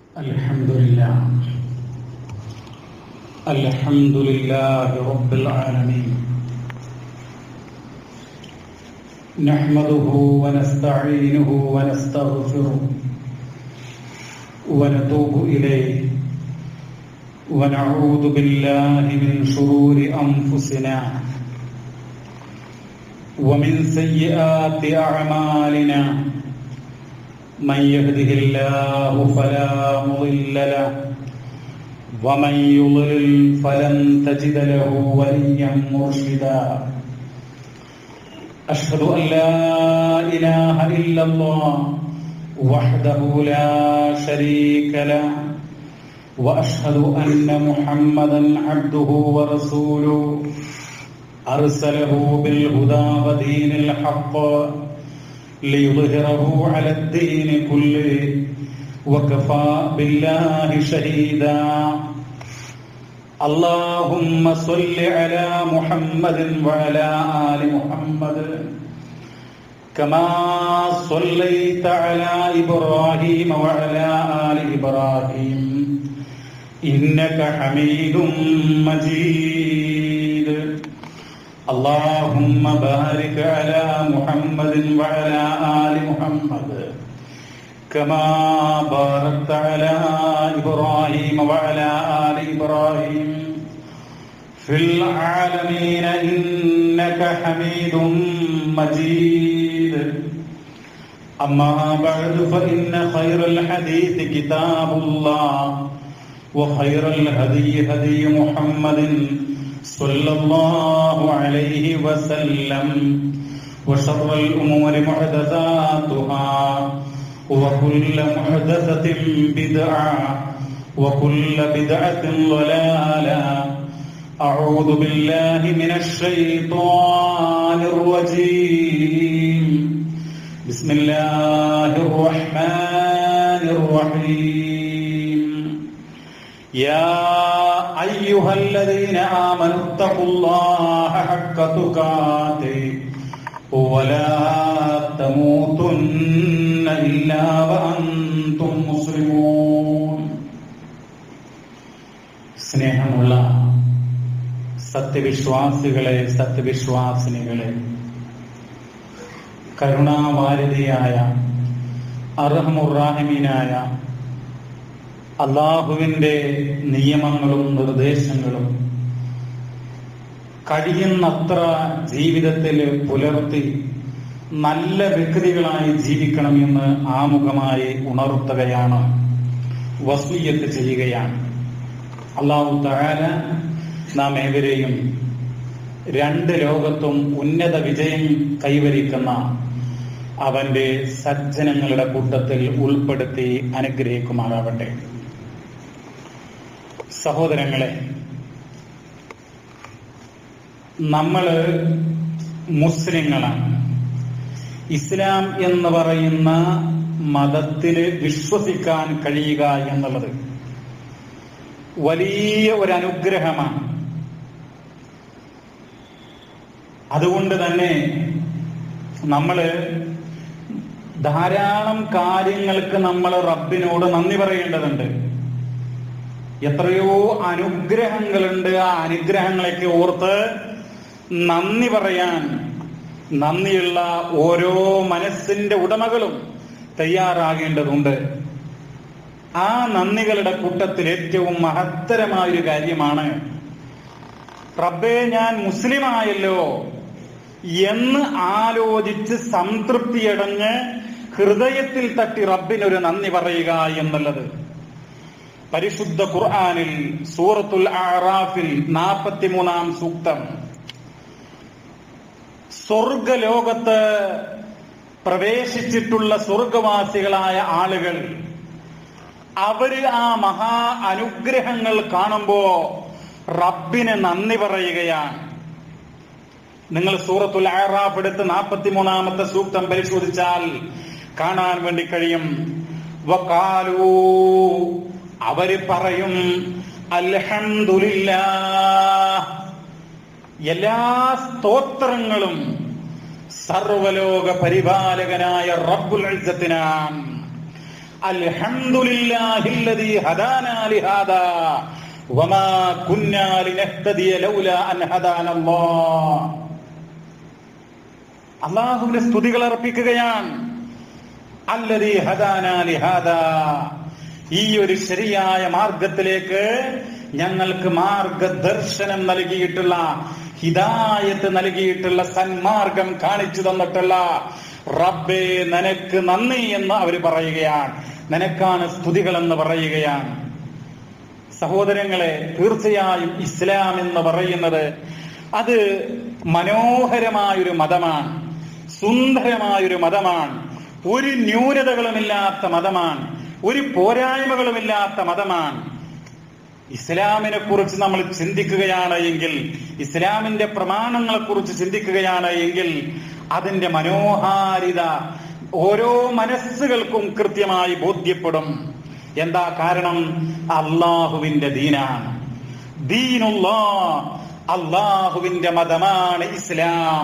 الحمد لله الحمد لله رب العالمين نحمده ونستعينه ونستغفره ونتوب إليه ونعوذ بالله من شرور أنفسنا ومن سيئات أعمالنا من يهده الله فلا مضل له ومن يضلل فلن تجد له وليا مرشدا أشهد أن لا إله إلا الله وحده لا شريك له وأشهد أن محمدا عبده ورسوله أرسله بالهدى ودين الحق ليظهره على الدين كله وكفى بالله شهيدا اللهم صل على محمد وعلى آل محمد كما صليت على إبراهيم وعلى آل إبراهيم إنك حميد مجيد اللهم بارك على محمد وعلى آل محمد كما باركت على إبراهيم وعلى آل إبراهيم في العالمين إنك حميد مجيد أما بعد فإن خير الحديث كتاب الله وخير الهدي هدي محمد صلى الله عليه وسلم وشر الأمور محدثاتها وكل محدثة بدعة وكل بدعة ضلالة أعوذ بالله من الشيطان الرجيم بسم الله الرحمن الرحيم يا أيها الذين آمنوا اتقوا الله حق تقاته ولا تموتن إلا وأنتم مسلمون സ്നേഹമുള്ള സത്യവിശ്വാസികളെ സത്യവിശ്വാസിനികളെ കരുണാവാരിധിയായ അർഹമുറാഹിമീനായ അള്ളാഹുവിന്റെ നിയമങ്ങളും നിർദ്ദേശങ്ങളും കഴിയുന്നത്ര ജീവിതത്തിൽ പുലർത്തി നല്ല വ്യക്തികളായി ജീവിക്കണമെന്ന് ആമുഖമായി ഉണർത്തുകയാണ് വസീയത്ത് ചെയ്യുകയാണ് അള്ളാഹു തആല നാം ഏവരെയും രണ്ട് ലോകത്തും ഉന്നത വിജയം കൈവരിക്കുന്ന അവന്റെ സജ്ജനങ്ങളുടെ കൂട്ടത്തിൽ ഉൾപ്പെടുത്തി അനുഗ്രഹിക്കുമാറാവട്ടെ സഹോദരങ്ങളെ നമ്മള് മുസ്ലിങ്ങളാണ് ഇസ്ലാം എന്ന് പറയുന്ന മതത്തില് വിശ്വസിക്കാൻ കഴിയുക എന്നുള്ളത് വലിയ ഒരു അനുഗ്രഹമാണ് അതുകൊണ്ട് തന്നെ നമ്മള് ധാരാളം കാര്യങ്ങൾക്ക് നമ്മൾ റബ്ബിനോട് നന്ദി പറയേണ്ടതുണ്ട് എത്രയോ അനുഗ്രഹങ്ങളുണ്ട് ആ അനുഗ്രഹങ്ങളൊക്കെ ഓർത്ത് നന്ദി പറയാൻ നന്ദിയുള്ള ഓരോ മനസ്സിന്റെ ഉടമകളും തയ്യാറാകേണ്ടതുണ്ട് ആ നന്ദികളുടെ കൂട്ടത്തിൽ ഏറ്റവും മഹത്തരമായൊരു കാര്യമാണ് റബ്ബേ ഞാൻ മുസ്ലിമായല്ലോ എന്ന് ആലോചിച്ച് സംതൃപ്തിയടഞ്ഞ് ഹൃദയത്തിൽ തട്ടി റബ്ബിനൊരു നന്ദി പറയുക എന്നുള്ളത് പരിശുദ്ധ ഖുർആാനിൽ സൂറത്തുൽ ആറാഫിൽ നാൽപ്പത്തിമൂന്നാം സൂക്തം സ്വർഗലോകത്ത് പ്രവേശിച്ചിട്ടുള്ള സ്വർഗവാസികളായ ആളുകൾ അവര് ആ മഹാ അനുഗ്രഹങ്ങൾ കാണുമ്പോ റബ്ബിന് നന്ദി പറയുകയാണ് നിങ്ങൾ സൂറത്തുൽ ആറാഫ് എടുത്ത് നാൽപ്പത്തിമൂന്നാമത്തെ സൂക്തം പരിശോധിച്ചാൽ കാണാൻ വേണ്ടി കഴിയും വക്കാലൂ അവര് പറയും അൽഹംദുലില്ലാ എല്ലാ സ്തോത്രങ്ങളും സർവലോക പരിപാലകനായ റബ്ബുൽ ഇസ്സത്തിനാം അൽഹംദുലില്ലാഹില്ലദീ ഹദാനാ ലിഹാദാ വമാ കുന്നാ ലിനഹ്തദിയ ലൗലാ അൻ ഹദാനല്ലാഹ് അള്ളാഹുവിന്റെ സ്തുതികൾ അർപ്പിക്കുകയാണ് അല്ലദീ ഹദാനാ ലിഹാദാ ഈ ഒരു ശരിയായ മാർഗത്തിലേക്ക് ഞങ്ങൾക്ക് മാർഗദർശനം നൽകിയിട്ടുള്ള ഹിദായത്ത് നൽകിയിട്ടുള്ള സന്മാർഗം കാണിച്ചു തന്നിട്ടുള്ള റബ്ബേ നിനക്ക് നന്ദി എന്ന് അവർ പറയുകയാണ് നിനക്കാണ് സ്തുതികൾ എന്ന് പറയുകയാണ് സഹോദരങ്ങളെ തീർച്ചയായും ഇസ്ലാം എന്ന് പറയുന്നത് അത് മനോഹരമായൊരു മതമാണ് സുന്ദരമായൊരു മതമാണ് ഒരു ന്യൂനതകളുമില്ലാത്ത മതമാണ് ഒരു പോരായ്മകളുമില്ലാത്ത മതമാണ് ഇസ്ലാമിനെ കുറിച്ച് നമ്മൾ ചിന്തിക്കുകയാണ് എങ്കിൽ ഇസ്ലാമിന്റെ പ്രമാണങ്ങളെ കുറിച്ച് ചിന്തിക്കുകയാണ് എങ്കിൽ അതിന്റെ മനോഹാരിത ഓരോ മനസ്സുകൾക്കും കൃത്യമായി ബോധ്യപ്പെടും എന്താ കാരണം അള്ളാഹുവിന്റെ ദീനാണ് ദീനുള്ള അള്ളാഹുവിന്റെ മതമാണ് ഇസ്ലാം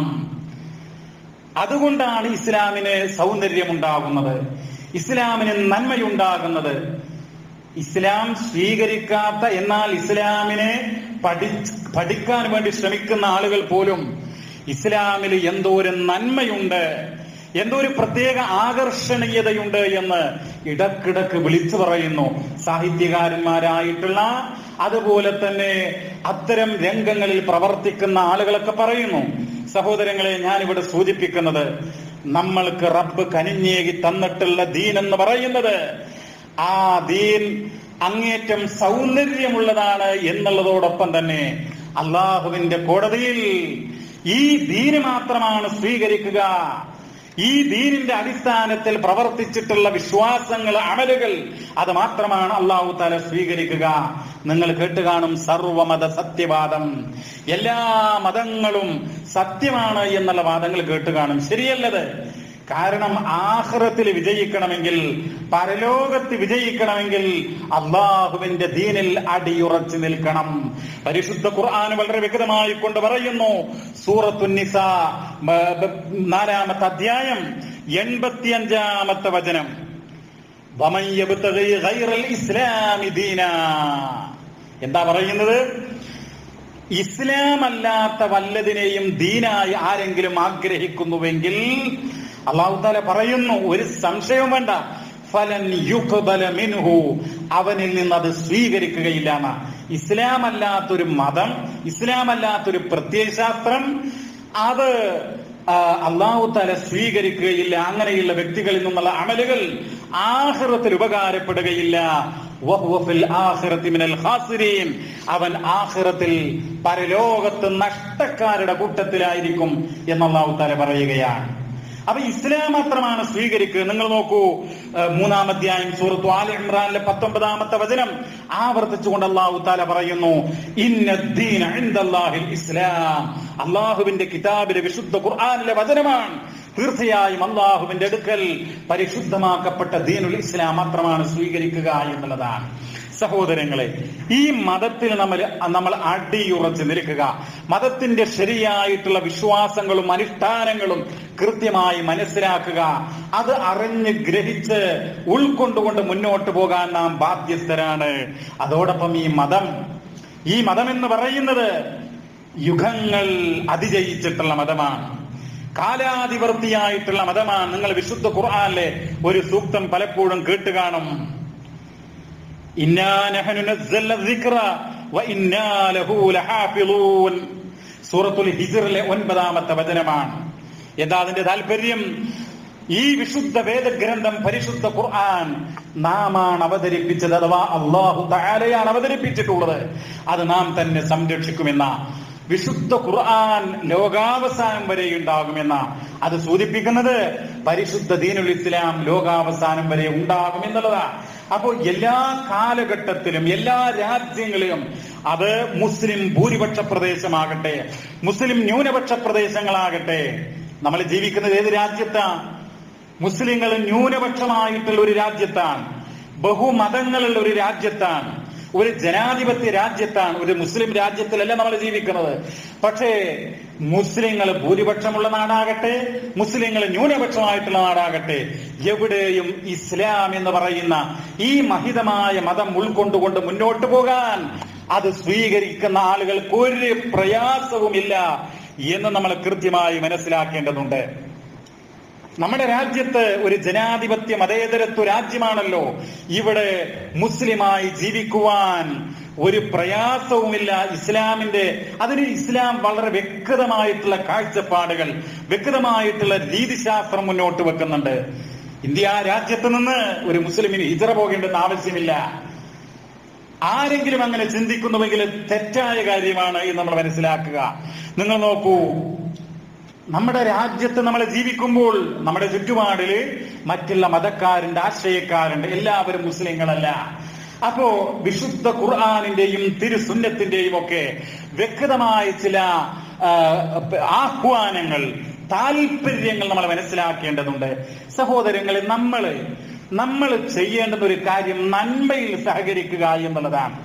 അതുകൊണ്ടാണ് ഇസ്ലാമിന് സൗന്ദര്യമുണ്ടാകുന്നത് ഇസ്ലാമിന് നന്മയുണ്ടാകുന്നത് ഇസ്ലാം സ്വീകരിക്കാത്ത എന്നാൽ ഇസ്ലാമിനെ പഠി പഠിക്കാൻ വേണ്ടി ശ്രമിക്കുന്ന ആളുകൾ പോലും ഇസ്ലാമിൽ എന്തോ ഒരു നന്മയുണ്ട് എന്തോ ഒരു പ്രത്യേക ആകർഷണീയതയുണ്ട് എന്ന് ഇടക്കിടക്ക് വിളിച്ചു പറയുന്നു സാഹിത്യകാരന്മാരായിട്ടുള്ള അതുപോലെ തന്നെ അത്തരം രംഗങ്ങളിൽ പ്രവർത്തിക്കുന്ന ആളുകളൊക്കെ പറയുന്നു സഹോദരങ്ങളെ ഞാനിവിടെ സൂചിപ്പിക്കുന്നത് നമ്മൾക്ക് റബ്ബ് കനിഞ്ഞേകി തന്നിട്ടുള്ള ദീൻ എന്ന് പറയുന്നത് ആ ദീൻ അങ്ങേറ്റം സൗന്ദര്യമുള്ളതാണ് എന്നുള്ളതോടൊപ്പം തന്നെ അള്ളാഹുവിന്റെ കോടതിയിൽ ഈ ദീന് മാത്രമാണ് സ്വീകരിക്കുക ഈ ദീനിന്റെ അടിസ്ഥാനത്തിൽ പ്രവർത്തിച്ചിട്ടുള്ള വിശ്വാസങ്ങൾ അമലുകൾ അത് മാത്രമാണ് അള്ളാഹു താല സ്വീകരിക്കുക നിങ്ങൾ കേട്ടുകാണും സർവമത സത്യവാദം എല്ലാ മതങ്ങളും സത്യമാണ് എന്നുള്ള വാദങ്ങൾ കേട്ടുകാണും ശരിയല്ലത് കാരണം ആഹ്റത്തിൽ വിജയിക്കണമെങ്കിൽ പരലോകത്ത് വിജയിക്കണമെങ്കിൽ അള്ളാഹുവിന്റെ ദീനിൽ അടിയുറച്ചു നിൽക്കണം പരിശുദ്ധ ഖുർആൻ വളരെ വ്യക്തമായി കൊണ്ട് പറയുന്നു സൂറത്തുന്നിസ നാലാമത്തെ അധ്യായം എൺപത്തിയഞ്ചാമത്തെ വചനം ഇസ്ലാമി ദീന എന്താ പറയുന്നത് ഇസ്ലാം അല്ലാത്ത വല്ലതിനെയും ദീനായി ആരെങ്കിലും ആഗ്രഹിക്കുന്നുവെങ്കിൽ അള്ളാഹു താല പറയുന്നു ഒരു സംശയവും വേണ്ട ഫലൻ യുഖ്ബല മിൻഹു അവനിൽ നിന്ന് അത് സ്വീകരിക്കുകയില്ല എന്ന ഇസ്ലാം അല്ലാത്തൊരു മതം ഇസ്ലാം അല്ലാത്തൊരു പ്രത്യയശാസ്ത്രം അത് അള്ളാഹു താല സ്വീകരിക്കുകയില്ല അങ്ങനെയുള്ള വ്യക്തികളിൽ നിന്നുള്ള അമലുകൾ ആഹ്റത്തിൽ ഉപകാരപ്പെടുകയില്ല അവൻ ആഹ്റത്തിൽ പരലോകത്ത് നഷ്ടക്കാരുടെ കൂട്ടത്തിലായിരിക്കും എന്നല്ലാഹു താല പറയുകയാണ് അപ്പൊ ഇസ്ലാം മാത്രമാണ് സ്വീകരിക്കുക നിങ്ങൾ നോക്കൂ മൂന്നാം അധ്യായം സൂറത്തു ആൽ ഇമ്രാനിലെ പത്തൊമ്പതാമത്തെ വചനം ആവർത്തിച്ചുകൊണ്ട് അള്ളാഹു താല പറയുന്നു ഇന്നദ്ദീൻ ഇസ്ലാം അള്ളാഹുവിന്റെ കിതാബിലെ വിശുദ്ധ ഖുർആാനിലെ വചനമാണ് തീർച്ചയായും അള്ളാഹുവിന്റെ അടുക്കൽ പരിശുദ്ധമാക്കപ്പെട്ട ദീനുൽ ഇസ്ലാം മാത്രമാണ് സ്വീകരിക്കുക എന്നുള്ളതാണ് സഹോദരങ്ങളെ ഈ മതത്തിൽ നമ്മൾ നമ്മൾ അടിയുറച്ച് നിൽക്കുക മതത്തിന്റെ ശരിയായിട്ടുള്ള വിശ്വാസങ്ങളും അനുഷ്ഠാനങ്ങളും കൃത്യമായി മനസ്സിലാക്കുക അത് അറിഞ്ഞ് ഗ്രഹിച്ച് ഉൾക്കൊണ്ടുകൊണ്ട് മുന്നോട്ട് പോകാൻ നാം ബാധ്യസ്ഥരാണ് അതോടൊപ്പം ഈ മതം ഈ മതം എന്ന് പറയുന്നത് യുഗങ്ങൾ അതിജയിച്ചിട്ടുള്ള മതമാണ് കാലാതിവർത്തിയായിട്ടുള്ള മതമാണ് നിങ്ങൾ വിശുദ്ധ ഖുർആാനിലെ ഒരു സൂക്തം പലപ്പോഴും കേട്ട് കാണും സൂറത്തുൽ ഹിജറിലെ ഒൻപതാമത്തെ വചനമാണ് എന്താ അതിന്റെ താല്പര്യം ഈ വിശുദ്ധ വേദഗ്രന്ഥം പരിശുദ്ധ ഖുർആൻ നാമാണ് അവതരിപ്പിച്ചത് അഥവാ അള്ളാഹു താലയാണ് അവതരിപ്പിച്ചിട്ടുള്ളത് അത് നാം തന്നെ സംരക്ഷിക്കുമെന്ന വിശുദ്ധ ഖുർആൻ ലോകാവസാനം വരെ ഉണ്ടാകുമെന്ന അത് സൂചിപ്പിക്കുന്നത് പരിശുദ്ധ ദീനുൽ ഇസ്ലാം ലോകാവസാനം വരെ ഉണ്ടാകും എന്നുള്ളതാണ് അപ്പോൾ എല്ലാ കാലഘട്ടത്തിലും എല്ലാ രാജ്യങ്ങളിലും അത് മുസ്ലിം ഭൂരിപക്ഷ പ്രദേശമാകട്ടെ മുസ്ലിം ന്യൂനപക്ഷ പ്രദേശങ്ങളാകട്ടെ നമ്മൾ ജീവിക്കുന്നത് ഏത് രാജ്യത്താണ് മുസ്ലിങ്ങൾ ന്യൂനപക്ഷമായിട്ടുള്ള ഒരു രാജ്യത്താണ് ബഹുമതങ്ങളുള്ള ഒരു രാജ്യത്താണ് ഒരു ജനാധിപത്യ രാജ്യത്താണ് ഒരു മുസ്ലിം രാജ്യത്തിലല്ല നമ്മൾ ജീവിക്കുന്നത് പക്ഷേ മുസ്ലിങ്ങൾ ഭൂരിപക്ഷമുള്ള നാടാകട്ടെ മുസ്ലിങ്ങൾ ന്യൂനപക്ഷമായിട്ടുള്ള നാടാകട്ടെ എവിടെയും ഇസ്ലാം എന്ന് പറയുന്ന ഈ മഹിതമായ മതം ഉൾക്കൊണ്ടുകൊണ്ട് മുന്നോട്ട് പോകാൻ അത് സ്വീകരിക്കുന്ന ആളുകൾക്ക് ഒരു പ്രയാസവുമില്ല എന്ന് നമ്മൾ കൃത്യമായി മനസ്സിലാക്കേണ്ടതുണ്ട് നമ്മുടെ രാജ്യത്ത് ഒരു ജനാധിപത്യ മതേതരത്വ രാജ്യമാണല്ലോ ഇവിടെ മുസ്ലിമായി ജീവിക്കുവാൻ ഒരു പ്രയാസവുമില്ല ഇസ്ലാമിന്റെ അതിന് ഇസ്ലാം വളരെ വ്യക്തമായിട്ടുള്ള കാഴ്ചപ്പാടുകൾ വ്യക്തമായിട്ടുള്ള രീതിശാസ്ത്രം മുന്നോട്ട് വെക്കുന്നുണ്ട് ഇന്ത്യ രാജ്യത്ത് നിന്ന് ഒരു മുസ്ലിമിന് ഹിജറ പോകേണ്ടെന്ന് ആവശ്യമില്ല ആരെങ്കിലും അങ്ങനെ ചിന്തിക്കുന്നുവെങ്കിൽ തെറ്റായ കാര്യമാണ് എന്ന് നമ്മൾ മനസ്സിലാക്കുക നിങ്ങൾ നോക്കൂ നമ്മുടെ രാജ്യത്ത് നമ്മൾ ജീവിക്കുമ്പോൾ നമ്മുടെ ചുറ്റുപാടില് മറ്റുള്ള മതക്കാരുണ്ട് ആശ്രയക്കാരുണ്ട് എല്ലാവരും മുസ്ലിങ്ങളല്ല അപ്പോ വിശുദ്ധ ഖുർആാനിന്റെയും തിരുസുന്നത്തിന്റെയും ഒക്കെ വ്യക്തമായ ചില ആ, ആഹ്വാനങ്ങൾ താല്പര്യങ്ങൾ നമ്മൾ മനസ്സിലാക്കേണ്ടതുണ്ട് സഹോദരങ്ങളെ നമ്മള് നമ്മൾ ചെയ്യേണ്ടുന്ന ഒരു കാര്യം നന്മയിൽ സഹകരിക്കുക എന്നുള്ളതാണ്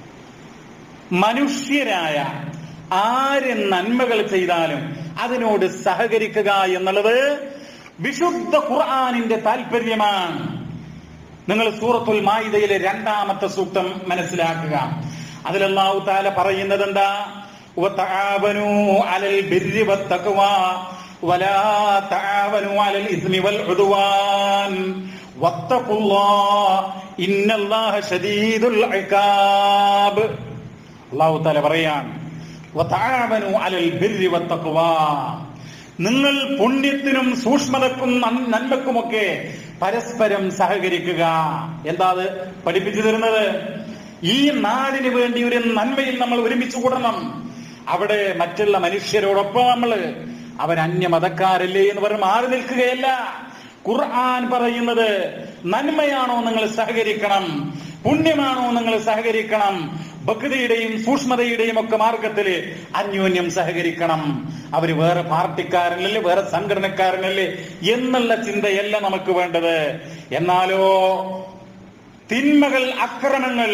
മനുഷ്യരായ ആര് നന്മകൾ ചെയ്താലും അതിനോട് സഹകരിക്കുക എന്നുള്ളത് വിശുദ്ധ ഖുർആാനിന്റെ താല്പര്യമാണ് നിങ്ങൾ സൂറത്തുൽ മായിദയിലെ രണ്ടാമത്തെ സൂക്തം മനസ്സിലാക്കുക അതിൽ അല്ലാഹു താല പറയുന്നത് എന്താ വതആവനൂ അലൽ ബിർരി വത്തഖ്വാ വലാ തആവനൂ അലൽ ഇസ്മി വൽ ഉദ്വാൻ വത്തഖുല്ലാഹ ഇന്നല്ലാഹ ശദീദുൽ ഇഖാബ് അല്ലാഹു താല പറയാണ് വതആവനൂ അലൽ ബിർരി വത്തഖ്വാ നിങ്ങൾ പുണ്യത്തിനും സൂക്ഷ്മതക്കും നൻ- നന്മക്കുമൊക്കെ പരസ്പരം സഹകരിക്കുക എന്താ അത് പഠിപ്പിച്ചു തരുന്നത് ഈ നാടിന് വേണ്ടി ഒരു നന്മയിൽ നമ്മൾ ഒരുമിച്ച് കൂടണം അവിടെ മറ്റുള്ള മനുഷ്യരോടൊപ്പം നമ്മള് അവർ അന്യമതക്കാരല്ലേ എന്ന് പറഞ്ഞ് മാറി നിൽക്കുകയല്ല ഖുർആൻ പറയുന്നത് നന്മയാണോ നിങ്ങൾ സഹകരിക്കണം പുണ്യമാണോ നിങ്ങൾ സഹകരിക്കണം ഭക്തിയുടെയും സൂക്ഷ്മതയുടെയും ഒക്കെ മാർഗത്തില് അന്യോന്യം സഹകരിക്കണം അവര് വേറെ പാർട്ടിക്കാരനല്ലേ വേറെ സംഘടനക്കാരനല്ലേ എന്നുള്ള ചിന്തയല്ല നമുക്ക് വേണ്ടത് എന്നാലോ തിന്മകൾ അക്രമങ്ങൾ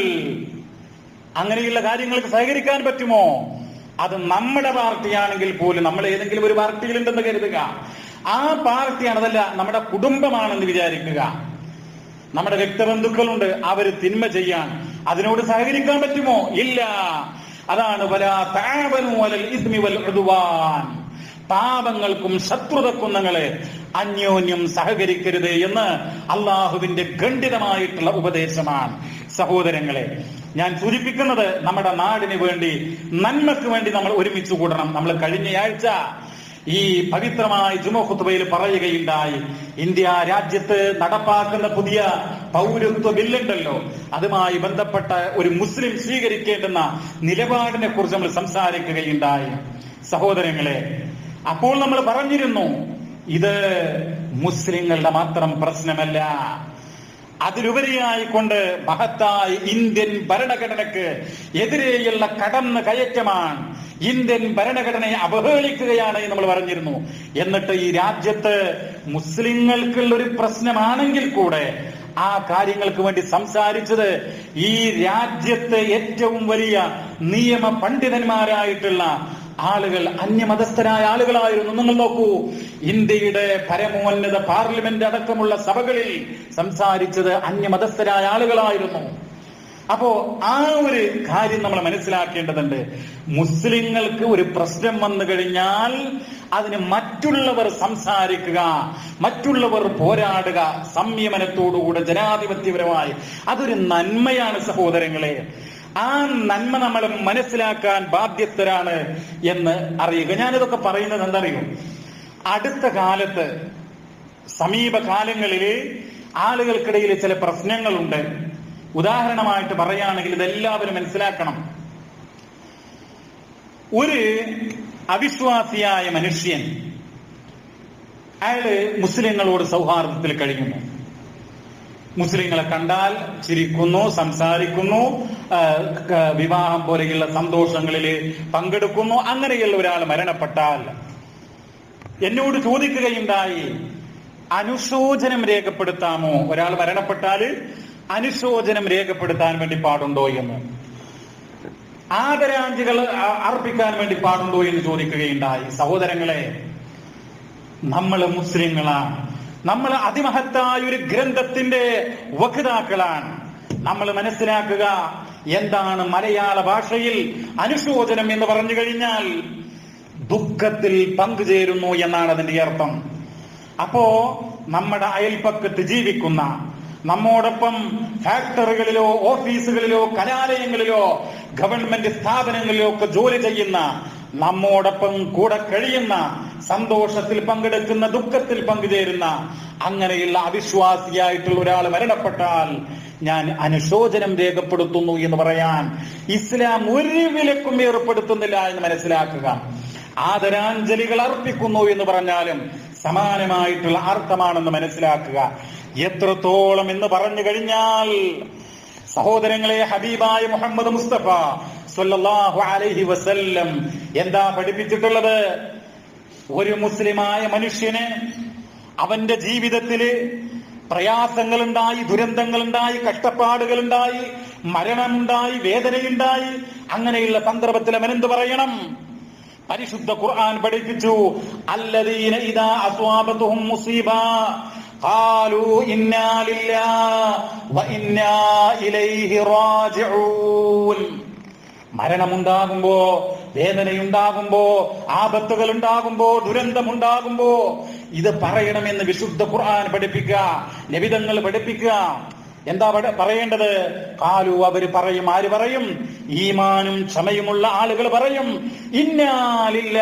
അങ്ങനെയുള്ള കാര്യങ്ങൾക്ക് സഹകരിക്കാൻ പറ്റുമോ അത് നമ്മുടെ പാർട്ടിയാണെങ്കിൽ പോലും നമ്മൾ ഏതെങ്കിലും ഒരു പാർട്ടിയിലുണ്ടെന്ന് കരുതുക ആ പാർട്ടിയാണ് അതല്ല നമ്മുടെ കുടുംബമാണെന്ന് വിചാരിക്കുക നമ്മുടെ രക്തബന്ധുക്കളുണ്ട് അവര് തിന്മ ചെയ്യാൻ അതിനോട് സഹകരിക്കാൻ പറ്റുമോ ഇല്ല അതാണ് വലാ തആവനൂ അലൽ ഇസ്മി വൽ ഉദ്വാൻ പാപങ്ങൾക്കും ശത്രുതക്കും നിങ്ങളെ അന്യോന്യം സഹകരിക്കരുത് എന്ന് അള്ളാഹുവിന്റെ ഖണ്ഡിതമായിട്ടുള്ള ഉപദേശമാണ് സഹോദരങ്ങളെ ഞാൻ സൂചിപ്പിക്കുന്നത് നമ്മുടെ നാടിന് വേണ്ടി നന്മക്ക് വേണ്ടി നമ്മൾ ഒരുമിച്ച് കൂടണം നമ്മൾ കഴിഞ്ഞയാഴ്ച ഈ പവിത്രമായ ജുമഖുത്തുബയിൽ പറയുകയുണ്ടായി ഇന്ത്യ രാജ്യത്ത് നടപ്പാക്കുന്ന പുതിയ പൗരത്വ ബില്ലുണ്ടല്ലോ അതുമായി ബന്ധപ്പെട്ട ഒരു മുസ്ലിം സ്വീകരിക്കേണ്ടുന്ന നിലപാടിനെ കുറിച്ച് നമ്മൾ സംസാരിക്കുകയുണ്ടായി സഹോദരങ്ങളെ അപ്പോൾ നമ്മൾ പറഞ്ഞിരുന്നു ഇത് മുസ്ലിങ്ങളുടെ മാത്രം പ്രശ്നമല്ല അതിലുപരിയായിക്കൊണ്ട് മഹത്തായ ഇന്ത്യൻ ഭരണഘടനക്ക് എതിരെയുള്ള കടന്ന് കയറ്റമാണ് ഇന്ത്യൻ ഭരണഘടനയെ അവഹേളിക്കുകയാണ് എന്ന് നമ്മൾ പറഞ്ഞിരുന്നു എന്നിട്ട് ഈ രാജ്യത്ത് മുസ്ലിങ്ങൾക്കുള്ള ഒരു പ്രശ്നമാണെങ്കിൽ കൂടെ ആ കാര്യങ്ങൾക്ക് വേണ്ടി സംസാരിച്ചത് ഈ രാജ്യത്തെ ഏറ്റവും വലിയ നിയമ പണ്ഡിതന്മാരായിട്ടുള്ള ആളുകൾ അന്യമതസ്ഥരായ ആളുകളായിരുന്നു നിങ്ങൾ നോക്കൂ ഇന്ത്യയുടെ പരമോന്നത പാർലമെന്റ് അടക്കമുള്ള സഭകളിൽ സംസാരിച്ചത് അന്യമതസ്ഥരായ ആളുകളായിരുന്നു അപ്പോ ആ ഒരു കാര്യം നമ്മൾ മനസ്സിലാക്കേണ്ടതുണ്ട് മുസ്ലിങ്ങൾക്ക് ഒരു പ്രശ്നം വന്നു കഴിഞ്ഞാൽ അതിന് മറ്റുള്ളവർ സംസാരിക്കുക മറ്റുള്ളവർ പോരാടുക സംയമനത്തോടുകൂടെ ജനാധിപത്യപരമായി അതൊരു നന്മയാണ് സഹോദരങ്ങളെ ആ നന്മ നമ്മൾ മനസ്സിലാക്കാൻ ബാധ്യസ്ഥരാണ് എന്ന് അറിയുക ഞാനിതൊക്കെ പറയുന്നത് എന്തറിയും അടുത്ത കാലത്ത് സമീപകാലങ്ങളിൽ ആളുകൾക്കിടയിൽ ചില പ്രശ്നങ്ങളുണ്ട് ഉദാഹരണമായിട്ട് പറയുകയാണെങ്കിൽ ഇതെല്ലാവരും മനസ്സിലാക്കണം ഒരു അവിശ്വാസിയായ മനുഷ്യൻ അയാള് മുസ്ലിങ്ങളോട് സൗഹാർദ്ദത്തിൽ കഴിയുന്നു മുസ്ലിങ്ങളെ കണ്ടാൽ ചിരിക്കുന്നു സംസാരിക്കുന്നു ആ, ക- വിവാഹം പോലെയുള്ള സന്തോഷങ്ങളിൽ പങ്കെടുക്കുന്നു അങ്ങനെയുള്ള ഒരാൾ മരണപ്പെട്ടാൽ എന്നോട് ചോദിക്കുകയുണ്ടായി അനുശോചനം രേഖപ്പെടുത്താമോ ഒരാൾ മരണപ്പെട്ടാൽ അനുശോചനം രേഖപ്പെടുത്താൻ വേണ്ടി പാടുണ്ടോ എന്ന് ആദരാഞ്ജലികൾ അ- അർപ്പിക്കാൻ വേണ്ടി പാടുണ്ടോ എന്ന് ചോദിക്കുകയുണ്ടായി സഹോദരങ്ങളെ നമ്മൾ മുസ്ലിങ്ങളാണ് നമ്മൾ അതിമഹത്തായ ഒരു ഗ്രന്ഥത്തിന്റെ വക്താക്കളാണ് നമ്മൾ മനസ്സിലാക്കുക എന്താണ് മലയാള ഭാഷയിൽ അനുശോചനം എന്ന് പറഞ്ഞു കഴിഞ്ഞാൽ ദുഃഖത്തിൽ പങ്കുചേരുന്നു എന്നാണ് അതിന്റെ അർത്ഥം അപ്പോ നമ്മുടെ അയൽപ്പക്കത്ത് ജീവിക്കുന്ന നമ്മോടൊപ്പം ഫാക്ടറികളിലോ ഓഫീസുകളിലോ കലാലയങ്ങളിലോ ഗവൺമെന്റ് സ്ഥാപനങ്ങളിലോ ഒക്കെ ജോലി ചെയ്യുന്ന നമ്മോടൊപ്പം കൂടെ കഴിയുന്ന സന്തോഷത്തിൽ പങ്കെടുക്കുന്ന ദുഃഖത്തിൽ പങ്കുചേരുന്ന അങ്ങനെയുള്ള അവിശ്വാസിയായിട്ടുള്ള ഒരാൾ മരണപ്പെട്ടാൽ ഞാൻ അനുശോചനം രേഖപ്പെടുത്തുന്നു എന്ന് പറയാൻ ഇസ്ലാം ഒരു വിലക്കും ഏർപ്പെടുത്തുന്നില്ല എന്ന് മനസ്സിലാക്കുക ആദരാഞ്ജലികൾ അർപ്പിക്കുന്നു എന്ന് പറഞ്ഞാലും സമാനമായിട്ടുള്ള അർത്ഥമാണെന്ന് മനസ്സിലാക്കുക എത്രത്തോളം എന്ന് പറഞ്ഞു കഴിഞ്ഞാൽ സഹോദരങ്ങളെ ഹബീബായ മുഹമ്മദ് മുസ്തഫ സല്ലല്ലാഹു അലൈഹി വസല്ലം എന്താ പഠിപ്പിച്ചിട്ടുള്ളത് ഒരു മുസ്ലിമായ മനുഷ്യന് അവന്റെ ജീവിതത്തില് പ്രയാസങ്ങളുണ്ടായി ദുരന്തങ്ങളുണ്ടായി കഷ്ടപ്പാടുകളുണ്ടായി മരണമുണ്ടായി വേദനയുണ്ടായി അങ്ങനെയുള്ള സന്ദർഭത്തിൽ അവൻ എന്ത് പറയണം പരിശുദ്ധ ഖുർആൻ പഠിപ്പിച്ചു അല്ലദീന ഇദാ അസ്വാബതുഹും മുസീബ ഖാലു ഇന്നാ ലില്ലാഹി വ ഇന്നാ ഇലൈഹി റാജിഊൻ മരണമുണ്ടാകുമ്പോ വേദനയുണ്ടാകുമ്പോ ആപത്തുകൾ ഉണ്ടാകുമ്പോ ദുരന്തമുണ്ടാകുമ്പോ ഇത് പറയണമെന്ന് വിശുദ്ധ ഖുർആൻ പഠിപ്പിക്കുക ലഭിതങ്ങൾ പഠിപ്പിക്കുക എന്താ പട- പറയേണ്ടത് കാലു അവര് പറയും ആര് പറയും ഈമാനും ക്ഷമയുമുള്ള ആളുകൾ പറയും ഇന്നാലില്ല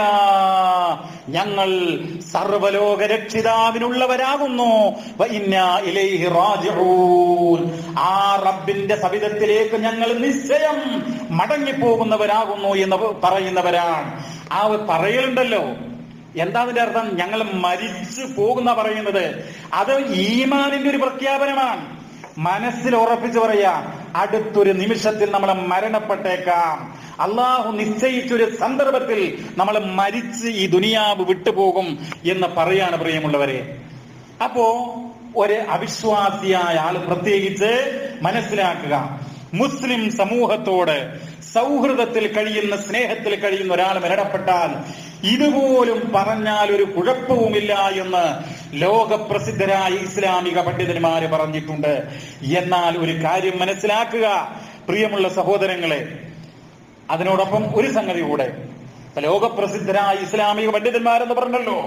ഞങ്ങൾ സർവലോക രക്ഷിതാവിനുള്ളവരാകുന്നു വ ഇന്നാ ഇലൈഹി റാജിഊൻ ആ റബ്ബിന്റെ സവിധത്തിലേക്ക് ഞങ്ങൾ നിശ്ചയം മടങ്ങിപ്പോകുന്നവരാകുന്നു എന്ന് പറയുന്നവരാണ് ആ പറയലുണ്ടല്ലോ എന്താ അതിന്റെ അർത്ഥം ഞങ്ങൾ മരിച്ചു പോകുന്ന പറയുന്നത് അത് ഈമാനിന്റെ ഒരു പ്രഖ്യാപനമാണ് മനസ്സിൽ ഉറപ്പിച്ചു പറയാ അടുത്തൊരു നിമിഷത്തിൽ നമ്മൾ മരണപ്പെട്ടേക്കാം അള്ളാഹു നിശ്ചയിച്ചൊരു സന്ദർഭത്തിൽ നമ്മൾ മരിച്ച് ഈ ദുനിയാവ് വിട്ടുപോകും എന്ന് പറയാണ് പ്രിയമുള്ളവരെ അപ്പോ ഒരു അവിശ്വാസിയായ ആൾ പ്രത്യേകിച്ച് മനസ്സിലാക്കുക മുസ്ലിം സമൂഹത്തോട് സൗഹൃദത്തിൽ കഴിയുന്ന സ്നേഹത്തിൽ കഴിയുന്ന ഒരാൾ മരണപ്പെട്ടാൽ ഇതുപോലും പറഞ്ഞാൽ ഒരു കുഴപ്പവുമില്ല എന്ന് ലോകപ്രസിദ്ധരായ ഇസ്ലാമിക പണ്ഡിതന്മാര് പറഞ്ഞിട്ടുണ്ട് എന്നാൽ ഒരു കാര്യം മനസ്സിലാക്കുക പ്രിയമുള്ള സഹോദരങ്ങളെ അതിനോടൊപ്പം ഒരു സംഗതി കൂടെ ഇപ്പൊ ലോകപ്രസിദ്ധരായ ഇസ്ലാമിക പണ്ഡിതന്മാരെന്ന് പറഞ്ഞല്ലോ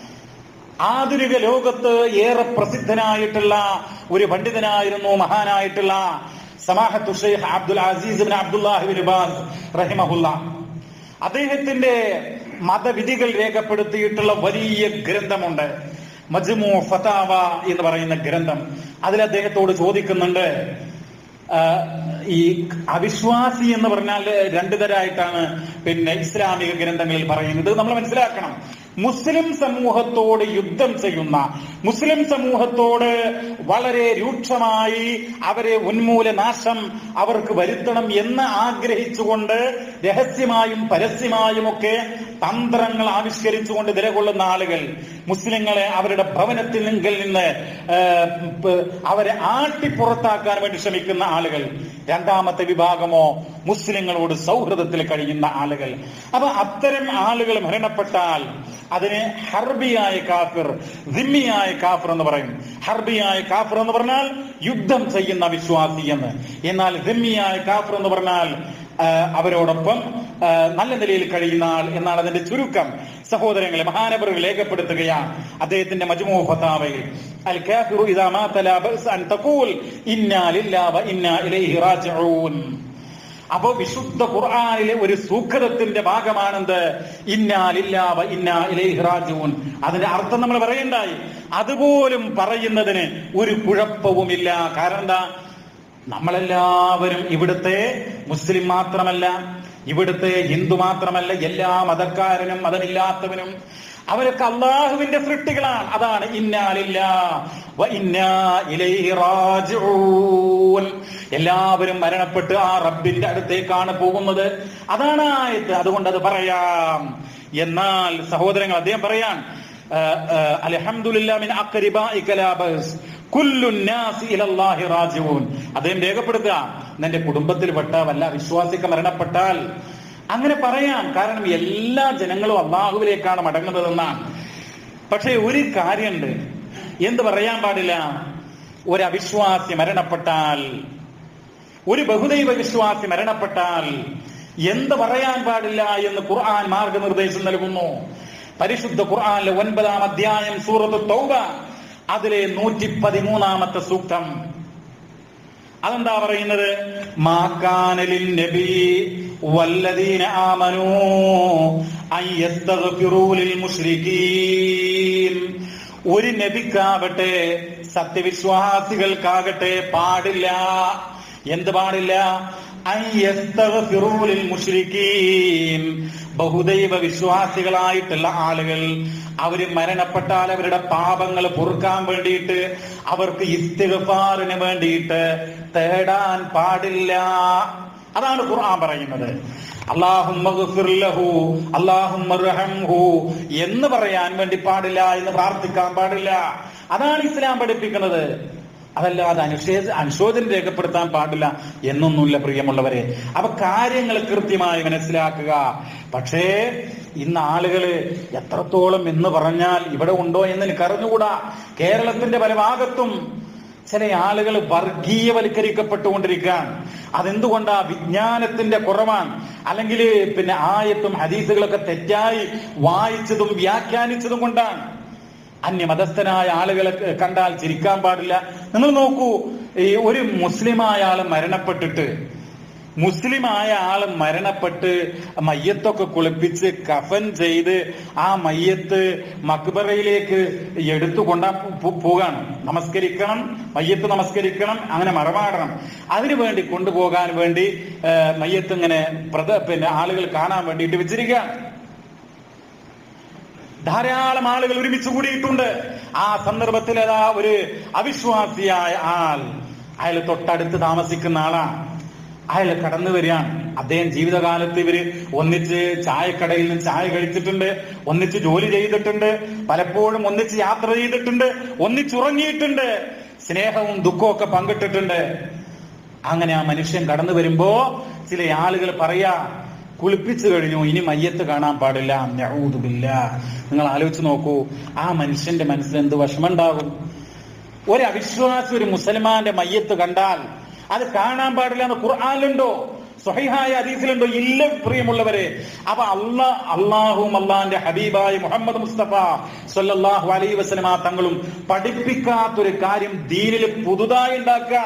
ആധുനിക ലോകത്ത് ഏറെ പ്രസിദ്ധനായിട്ടുള്ള ഒരു പണ്ഡിതനായിരുന്നു മഹാനായിട്ടുള്ള സമാഹത്തു Sheikh Abdul Aziz bin Abdullah bin Baz റഹിമഹുല്ല അദ്ദേഹത്തിന്റെ മതവിധികൾ രേഖപ്പെടുത്തിയിട്ടുള്ള വലിയ ഗ്രന്ഥമുണ്ട് മജ്മു ഫതാവ എന്ന് പറയുന്ന ഗ്രന്ഥം അതിൽ അദ്ദേഹത്തോട് ചോദിക്കുന്നുണ്ട് ആ, ഈ അവിശ്വാസി എന്ന് പറഞ്ഞാൽ രണ്ടു തരമായിട്ടാണ് പിന്നെ ഇസ്ലാമിക ഗ്രന്ഥങ്ങളിൽ പറയുന്നത് നമ്മൾ മനസ്സിലാക്കണം മുസ്ലിം സമൂഹത്തോട് യുദ്ധം ചെയ്യുന്ന മുസ്ലിം സമൂഹത്തോട് വളരെ രൂക്ഷമായി അവരെ ഉന്മൂലനാശം അവർക്ക് വരുത്തണം എന്ന് ആഗ്രഹിച്ചുകൊണ്ട് രഹസ്യമായും പരസ്യമായും ഒക്കെ തന്ത്രങ്ങൾ ആവിഷ്കരിച്ചുകൊണ്ട് നിലകൊള്ളുന്ന ആളുകൾ മുസ്ലിങ്ങളെ അവരുടെ ഭവനത്തിൽ നിങ്കിൽ നിന്ന് ആ, പ്- അവരെ ആട്ടിപ്പുറത്താക്കാൻ വേണ്ടി ശ്രമിക്കുന്ന ആളുകൾ രണ്ടാമത്തെ വിഭാഗമോ മുസ്ലിങ്ങളോട് സൗഹൃദത്തിൽ കഴിയുന്ന ആളുകൾ അപ്പൊ അത്തരം ആളുകൾ മരണപ്പെട്ടാൽ അതിന് ഹർബിയായ കാഫിർ ദിമ്മിയായ കാഫിർ എന്ന് പറയും ഹർബിയായ കാഫിർ എന്ന് പറഞ്ഞാൽ യുദ്ധം ചെയ്യുന്ന വിശ്വാസി എന്ന് എന്നാൽ ദിമ്മിയായ കാഫിർ എന്ന് പറഞ്ഞാൽ ആ, അവരോടൊപ്പം ആ, നല്ല നിലയിൽ കഴിയുന്ന ആൾ എന്നാണ് അതിന്റെ ചുരുക്കം സഹോദരങ്ങളെ മഹാനബറുകൾ രേഖപ്പെടുത്തുകയാണ് അദ്ദേഹത്തിന്റെ മജ്മൂ ഫതാവയിൽ അൽ കാഫിറു ഇദാ മാത ലാ ബഅസ് അൻ തഖൂൽ ഇന്നാ ലില്ലാഹി വ ഇന്നാ ഇലൈഹി റാജിഊൻ അപ്പോ വിശുദ്ധ ഖുർആനിലെ ഒരു സൂഖതത്തിന്റെ ഭാഗമാണെന്ത് ഇന്നാലില്ലാ വ ഇന്നാ ഇലൈഹി റാജിഊൻ അതിന്റെ അർത്ഥം നമ്മൾ പറയണ്ടായി അതുപോലും പറയുന്നതിന് ഒരു കുഴപ്പവുമില്ല കാരണം എന്താ നമ്മളെല്ലാവരും ഇവിടുത്തെ മുസ്ലിം മാത്രമല്ല ഇവിടുത്തെ ഹിന്ദു മാത്രമല്ല എല്ലാ മതക്കാരനും മതമില്ലാത്തവനും അവരൊക്കെ അള്ളാഹുവിന്റെ സൃഷ്ടികളാണ് അതാണ് ഇന്നാലില്ല വ ഇന്നാ ഇലൈഹി റാജിഊൻ എല്ലാവരും മരണപ്പെട്ട് ആ റബ്ബിന്റെ അടുത്തേക്കാണ് പോകുന്നത് അതാണ് ആയത്ത് അതുകൊണ്ട് അത് പറയാം എന്നാൽ സഹോദരങ്ങൾ അദ്ദേഹം പറയാൻ അലഹമുല്ലാ മിൻ അഖ്രിബാഇക ലാ ബഅസ് കുല്ലുന്നാസി ഇലല്ലാഹി റാജിഊൻ അദ്ദേഹം രേഖപ്പെടുത്തുക നിന്റെ കുടുംബത്തിൽപ്പെട്ട വല്ല വിശ്വാസിക്ക് മരണപ്പെട്ടാൽ അങ്ങനെ പറയാം കാരണം എല്ലാ ജനങ്ങളും അള്ളാഹുവിലേക്കാണ് മടങ്ങുന്നതെന്നാണ് പക്ഷേ ഒരു കാര്യമുണ്ട് എന്ത് പറയാൻ പാടില്ല ഒരു അവിശ്വാസി മരണപ്പെട്ടാൽ ഒരു ബഹുദൈവ വിശ്വാസി മരണപ്പെട്ടാൽ എന്ത് പറയാൻ പാടില്ല എന്ന് ഖുർആൻ മാർഗനിർദ്ദേശം നൽകുന്നു പരിശുദ്ധ ഖുർആനിലെ ഒൻപതാം അധ്യായം സൂറത്ത് തൗബ അതിലെ നൂറ്റി പതിമൂന്നാമത്തെ സൂക്തം അതെന്താ പറയുന്നത് മാക്കാനലിൻ നബി വല്ലദീന ആമനൂ അൻ യസ്തഗ്ഫിറൂ ലിൽ മുശ്രികീൻ ഒരു നബിക്കാകട്ടെ സത്യവിശ്വാസികൾക്കാകട്ടെ പാടില്ല എന്ത് പാടില്ല അൻ യസ്തഗ്ഫിറൂ ലിൽ മുശ്രികീൻ ബഹുദൈവ വിശ്വാസികളായിട്ടുള്ള ആളുകൾ അവര് മരണപ്പെട്ടാൽ അവരുടെ പാപങ്ങൾ പൊറുക്കാൻ വേണ്ടിയിട്ട് അവർക്ക് ഇസ്തിഗ്ഫാറിന് വേണ്ടിയിട്ട് തേടാൻ പാടില്ല അതാണ് ഖുർആൻ പറയുന്നത് അള്ളാഹുഹു അള്ളാഹുഹു എന്ന് പറയാൻ വേണ്ടി പാടില്ല എന്ന് പ്രാർത്ഥിക്കാൻ പാടില്ല അതാണ് ഇസ്ലാം പഠിപ്പിക്കുന്നത് അതല്ലാതെ അനുഷേധ അനുശോചനം രേഖപ്പെടുത്താൻ പാടില്ല എന്നൊന്നുമില്ല പ്രിയമുള്ളവരെ അപ്പൊ കാര്യങ്ങൾ കൃത്യമായി മനസ്സിലാക്കുക പക്ഷേ ഇന്ന് ആളുകള് എത്രത്തോളം എന്ന് പറഞ്ഞാൽ ഇവിടെ ഉണ്ടോ എന്ന് എനിക്ക് അറിഞ്ഞുകൂടാ കേരളത്തിന്റെ പല ഭാഗത്തും ചില ആളുകൾ വർഗീയവൽക്കരിക്കപ്പെട്ടുകൊണ്ടിരിക്കുകയാണ് അതെന്തുകൊണ്ടാ വിജ്ഞാനത്തിന്റെ കുറവാണ് അല്ലെങ്കിൽ പിന്നെ ആയത്തും ഹദീസുകളൊക്കെ തെറ്റായി വായിച്ചതും വ്യാഖ്യാനിച്ചതും കൊണ്ടാണ് അന്യമതസ്ഥനായ ആളുകളെ കണ്ടാൽ ചിരിക്കാൻ പാടില്ല നിങ്ങൾ നോക്കൂ ഈ ഒരു മുസ്ലിമായ ആള് മരണപ്പെട്ടിട്ട് മുസ്ലിമായ ആള് മരണപ്പെട്ട് മയ്യത്തൊക്കെ കുളിപ്പിച്ച് കഫൻ ചെയ്ത് ആ മയ്യത്ത് മക്ബറയിലേക്ക് എടുത്തു കൊണ്ടാ പോകാണ് നമസ്കരിക്കണം മയ്യത്ത് നമസ്കരിക്കണം അങ്ങനെ മറമാടണം അതിനു വേണ്ടി കൊണ്ടുപോകാൻ വേണ്ടി മയ്യത്ത് ഇങ്ങനെ പ്രത പിന്നെ ആളുകൾ കാണാൻ വേണ്ടിയിട്ട് വെച്ചിരിക്കുകയാണ് ധാരാളം ആളുകൾ ഒരുമിച്ച് കൂടിയിട്ടുണ്ട് ആ സന്ദർഭത്തിൽ അതാ ഒരു അവിശ്വാസിയായ ആൾ അയാൾ തൊട്ടടുത്ത് താമസിക്കുന്ന ആളാണ് അയാൾ കടന്നു വരികയാണ് അദ്ദേഹം ജീവിതകാലത്ത് ഇവര് ഒന്നിച്ച് ചായക്കടയിൽ നിന്ന് ചായ കഴിച്ചിട്ടുണ്ട് ഒന്നിച്ച് ജോലി ചെയ്തിട്ടുണ്ട് പലപ്പോഴും ഒന്നിച്ച് യാത്ര ചെയ്തിട്ടുണ്ട് ഒന്നിച്ചുറങ്ങിയിട്ടുണ്ട് സ്നേഹവും ദുഃഖവും ഒക്കെ പങ്കിട്ടിട്ടുണ്ട് അങ്ങനെ ആ മനുഷ്യൻ കടന്നു വരുമ്പോ ചില ആളുകൾ പറയാ കുളിപ്പിച്ചു കഴിഞ്ഞു ഇനി മയ്യത്ത് കാണാൻ പാടില്ല ഞഊതുബില്ല നിങ്ങൾ ആലോചിച്ച് നോക്കൂ ആ മനുഷ്യന്റെ മനസ്സിൽ എന്ത് വിഷമുണ്ടാകും ഒരു അവിശ്വാസി ഒരു മുസൽമാന്റെ മയ്യത്ത് കണ്ടാൽ അത് കാണാൻ പാടില്ല എന്ന് ഖുർആാനിലുണ്ടോ സ്വഹിഹായ ഹദീസിലുണ്ടോ ഇല്ല പ്രിയമുള്ളവരെ അപ്പൊ അള്ളാ അള്ളാഹും അള്ളാന്റെ ഹബീബായ മുഹമ്മദ് മുസ്തഫ സല്ലല്ലാഹു അലൈഹി വസല്ലമ തങ്ങളും പഠിപ്പിക്കാത്തൊരു കാര്യം ദീനിൽ പുതുതായി ഉണ്ടാക്കാൻ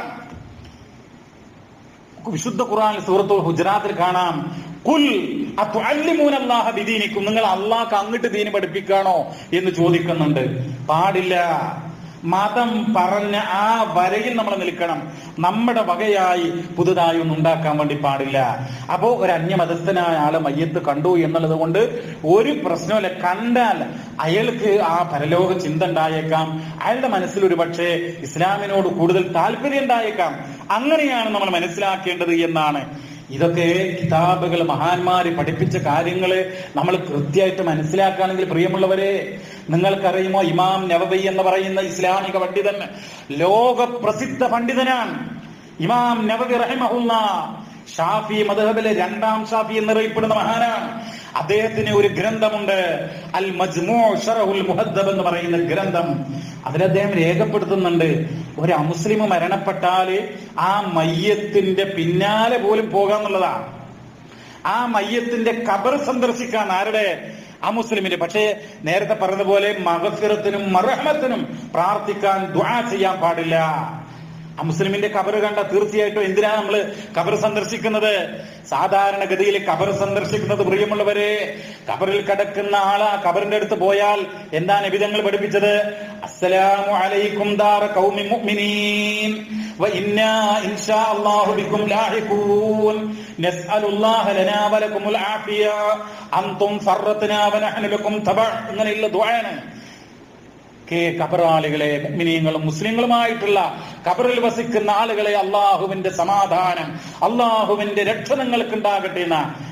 വിശുദ്ധ ഖുർആൻ സൂറത്തുൽ ഹുജറാത്തിൽ കാണാം കുൽ അല്ലാഹ ബിദീനിക്കും നിങ്ങൾ അള്ളാഹ് അങ്ങോട്ട് ദീന് പഠിപ്പിക്കാണോ എന്ന് ചോദിക്കുന്നുണ്ട് പാടില്ല മതം പറഞ്ഞ ആ വരയിൽ നമ്മൾ നിൽക്കണം നമ്മുടെ വകയായി പുതുതായി ഒന്നും ഉണ്ടാക്കാൻ വേണ്ടി പാടില്ല അപ്പോ ഒരു അന്യമതസ്ഥനായ ആളെ മയ്യത്ത് കണ്ടു എന്നുള്ളത് കൊണ്ട് ഒരു പ്രശ്നമില്ല കണ്ടാൽ അയാൾക്ക് ആ പരലോക ചിന്ത ഉണ്ടായേക്കാം അയാളുടെ മനസ്സിൽ ഒരു പക്ഷേ ഇസ്ലാമിനോട് കൂടുതൽ താല്പര്യം ഉണ്ടായേക്കാം അങ്ങനെയാണ് നമ്മൾ മനസ്സിലാക്കേണ്ടത് എന്നാണ് ഇതൊക്കെ കിതാബുകൾ മഹാന്മാര് പഠിപ്പിച്ച കാര്യങ്ങള് നമ്മൾ കൃത്യമായിട്ട് മനസ്സിലാക്കുകയാണെങ്കിൽ പ്രിയമുള്ളവരെ നിങ്ങൾക്കറിയുമോ ഇമാം നവബി എന്ന് പറയുന്ന ഇസ്ലാമിക പണ്ഡിതൻ ലോക പ്രസിദ്ധ പണ്ഡിതനാണ് ഇമാം നവബി റഹിമഹുല്ല ഷാഫി മദഹബിലെ രണ്ടാം ഷാഫി എന്നറിയപ്പെടുന്ന മഹാനാണ് അദ്ദേഹത്തിന് ഒരു ഗ്രന്ഥമുണ്ട് അൽ മജ്മൂ ഷറഹുൽ മുഹദ്ദബ് എന്ന് പറയുന്ന ഗ്രന്ഥം അതിൽ അദ്ദേഹം രേഖപ്പെടുത്തുന്നുണ്ട് ഒരു അമുസ്ലിം മരണപ്പെട്ടാല് ആ മയ്യത്തിന്റെ പിന്നാലെ പോലും പോകാന്നുള്ളതാണ് ആ മയ്യത്തിന്റെ കബർ സന്ദർശിക്കാൻ ആരുടെ ആ മുസ്ലിമിന്റെ പക്ഷേ നേരത്തെ പറഞ്ഞതുപോലെ മഹഫിറത്തിനും മറഹമത്തിനും പ്രാർത്ഥിക്കാൻ ദ്വാ ചെയ്യാൻ പാടില്ല ആ മുസ്ലിമിന്റെ കബർ കണ്ട തീർച്ചയായിട്ടും എന്തിനാ നമ്മൾ കബർ സന്ദർശിക്കുന്നത് സാധാരണഗതിയിൽ കബർ സന്ദർശിക്കുന്നത് പ്രിയമുള്ളവരെ കബറിൽ കിടക്കുന്ന ആള് ആ കബറിന്റെ അടുത്ത് പോയാൽ എന്താണ് നബിതങ്ങൾ പഠിപ്പിച്ചത് അസ്സലാമു അലൈക്കും ദാറ ഖൗമി മുഅ്മിനീൻ وإنا إن شاء الله بكم لاحقون نسأل الله لنا ولكم العافية أنتم فرتنا ونحن لكم تبع ഇങ്ങനെയുള്ള ദുആണ് കേ കബറാളികളെ മുഅ്മിനീങ്ങളും മുസ്ലിങ്ങളുമായിട്ടുള്ള കബറിൽ വസിക്കുന്ന ആളുകളെ അള്ളാഹുവിന്റെ സമാധാനം അള്ളാഹുവിന്റെ രക്ഷ നിങ്ങൾക്ക് ഉണ്ടാകട്ടെ എന്ന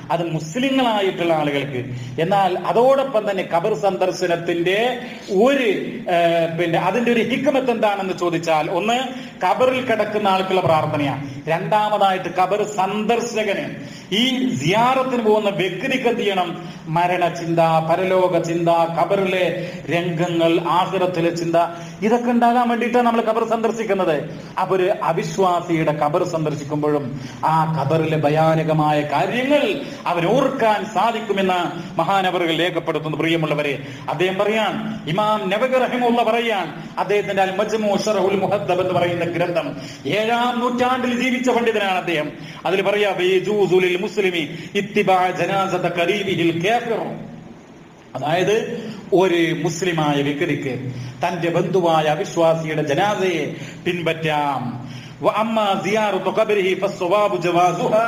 അത് മുസ്ലിങ്ങളായിട്ടുള്ള ആളുകൾക്ക് എന്നാൽ അതോടൊപ്പം തന്നെ ഖബർ സന്ദർശനത്തിന്റെ ഒരു ആ, പിന്നെ അതിന്റെ ഒരു ഹിക്കമത്ത് എന്താണെന്ന് ചോദിച്ചാൽ ഒന്ന് ഖബറിൽ കിടക്കുന്ന ആൾക്കുള്ള പ്രാർത്ഥനയാണ് രണ്ടാമതായിട്ട് ഖബർ സന്ദർശകന് ഈ സിയാറത്തിന് പോകുന്ന വ്യക്തിക്ക് എന്ത് ചെയ്യണം മരണചിന്ത പരലോക ചിന്ത ഖബറിലെ രംഗങ്ങൾ ആഹ്റത്തിലെ ചിന്ത ഇതൊക്കെ ഉണ്ടാകാൻ വേണ്ടിയിട്ടാണ് നമ്മൾ ഖബർ സന്ദർശിക്കുന്നത് അപ്പൊ ഒരു അവിശ്വാസിയുടെ ഖബർ സന്ദർശിക്കുമ്പോഴും ആ ഖബറിലെ ഭയാനകമായ കാര്യങ്ങൾ അവരോർക്കാൻ സാധിക്കുമെന്ന് മഹാനവറുകൾ രേഖപ്പെടുത്തുന്നു പ്രിയമുള്ളവരെ അദ്ദേഹം പറയാൻ ഇമാം നബഗ് റഹിമുള്ള പറയാൻ അദ്ദേഹത്തിന്റെ അൽ മജ്മു ഷറഹുൽ മുഹദ്ദബ് എന്ന് പറയുന്ന ഗ്രന്ഥം ഏഴാം നൂറ്റാണ്ടിൽ ജീവിച്ച പണ്ഡിതനാണ് അദ്ദേഹം അതിൽ പറയാ "വയജൂസുലിൽ മുസ്ലിമി ഇത്തിബാ ജനാസത ഖരീബിഹിൽ കാഫിർ അതായത് ഒരു മുസ്ലിമായ വ്യക്തിക്ക് തന്റെ ബന്ധുവായ അവിശ്വാസിയുടെ ജനാസയെ പിൻപറ്റാം വഅമ്മ സിയാറത്തു ഖബരിഹി ഫസ്സവാബു ജവാസുഹാ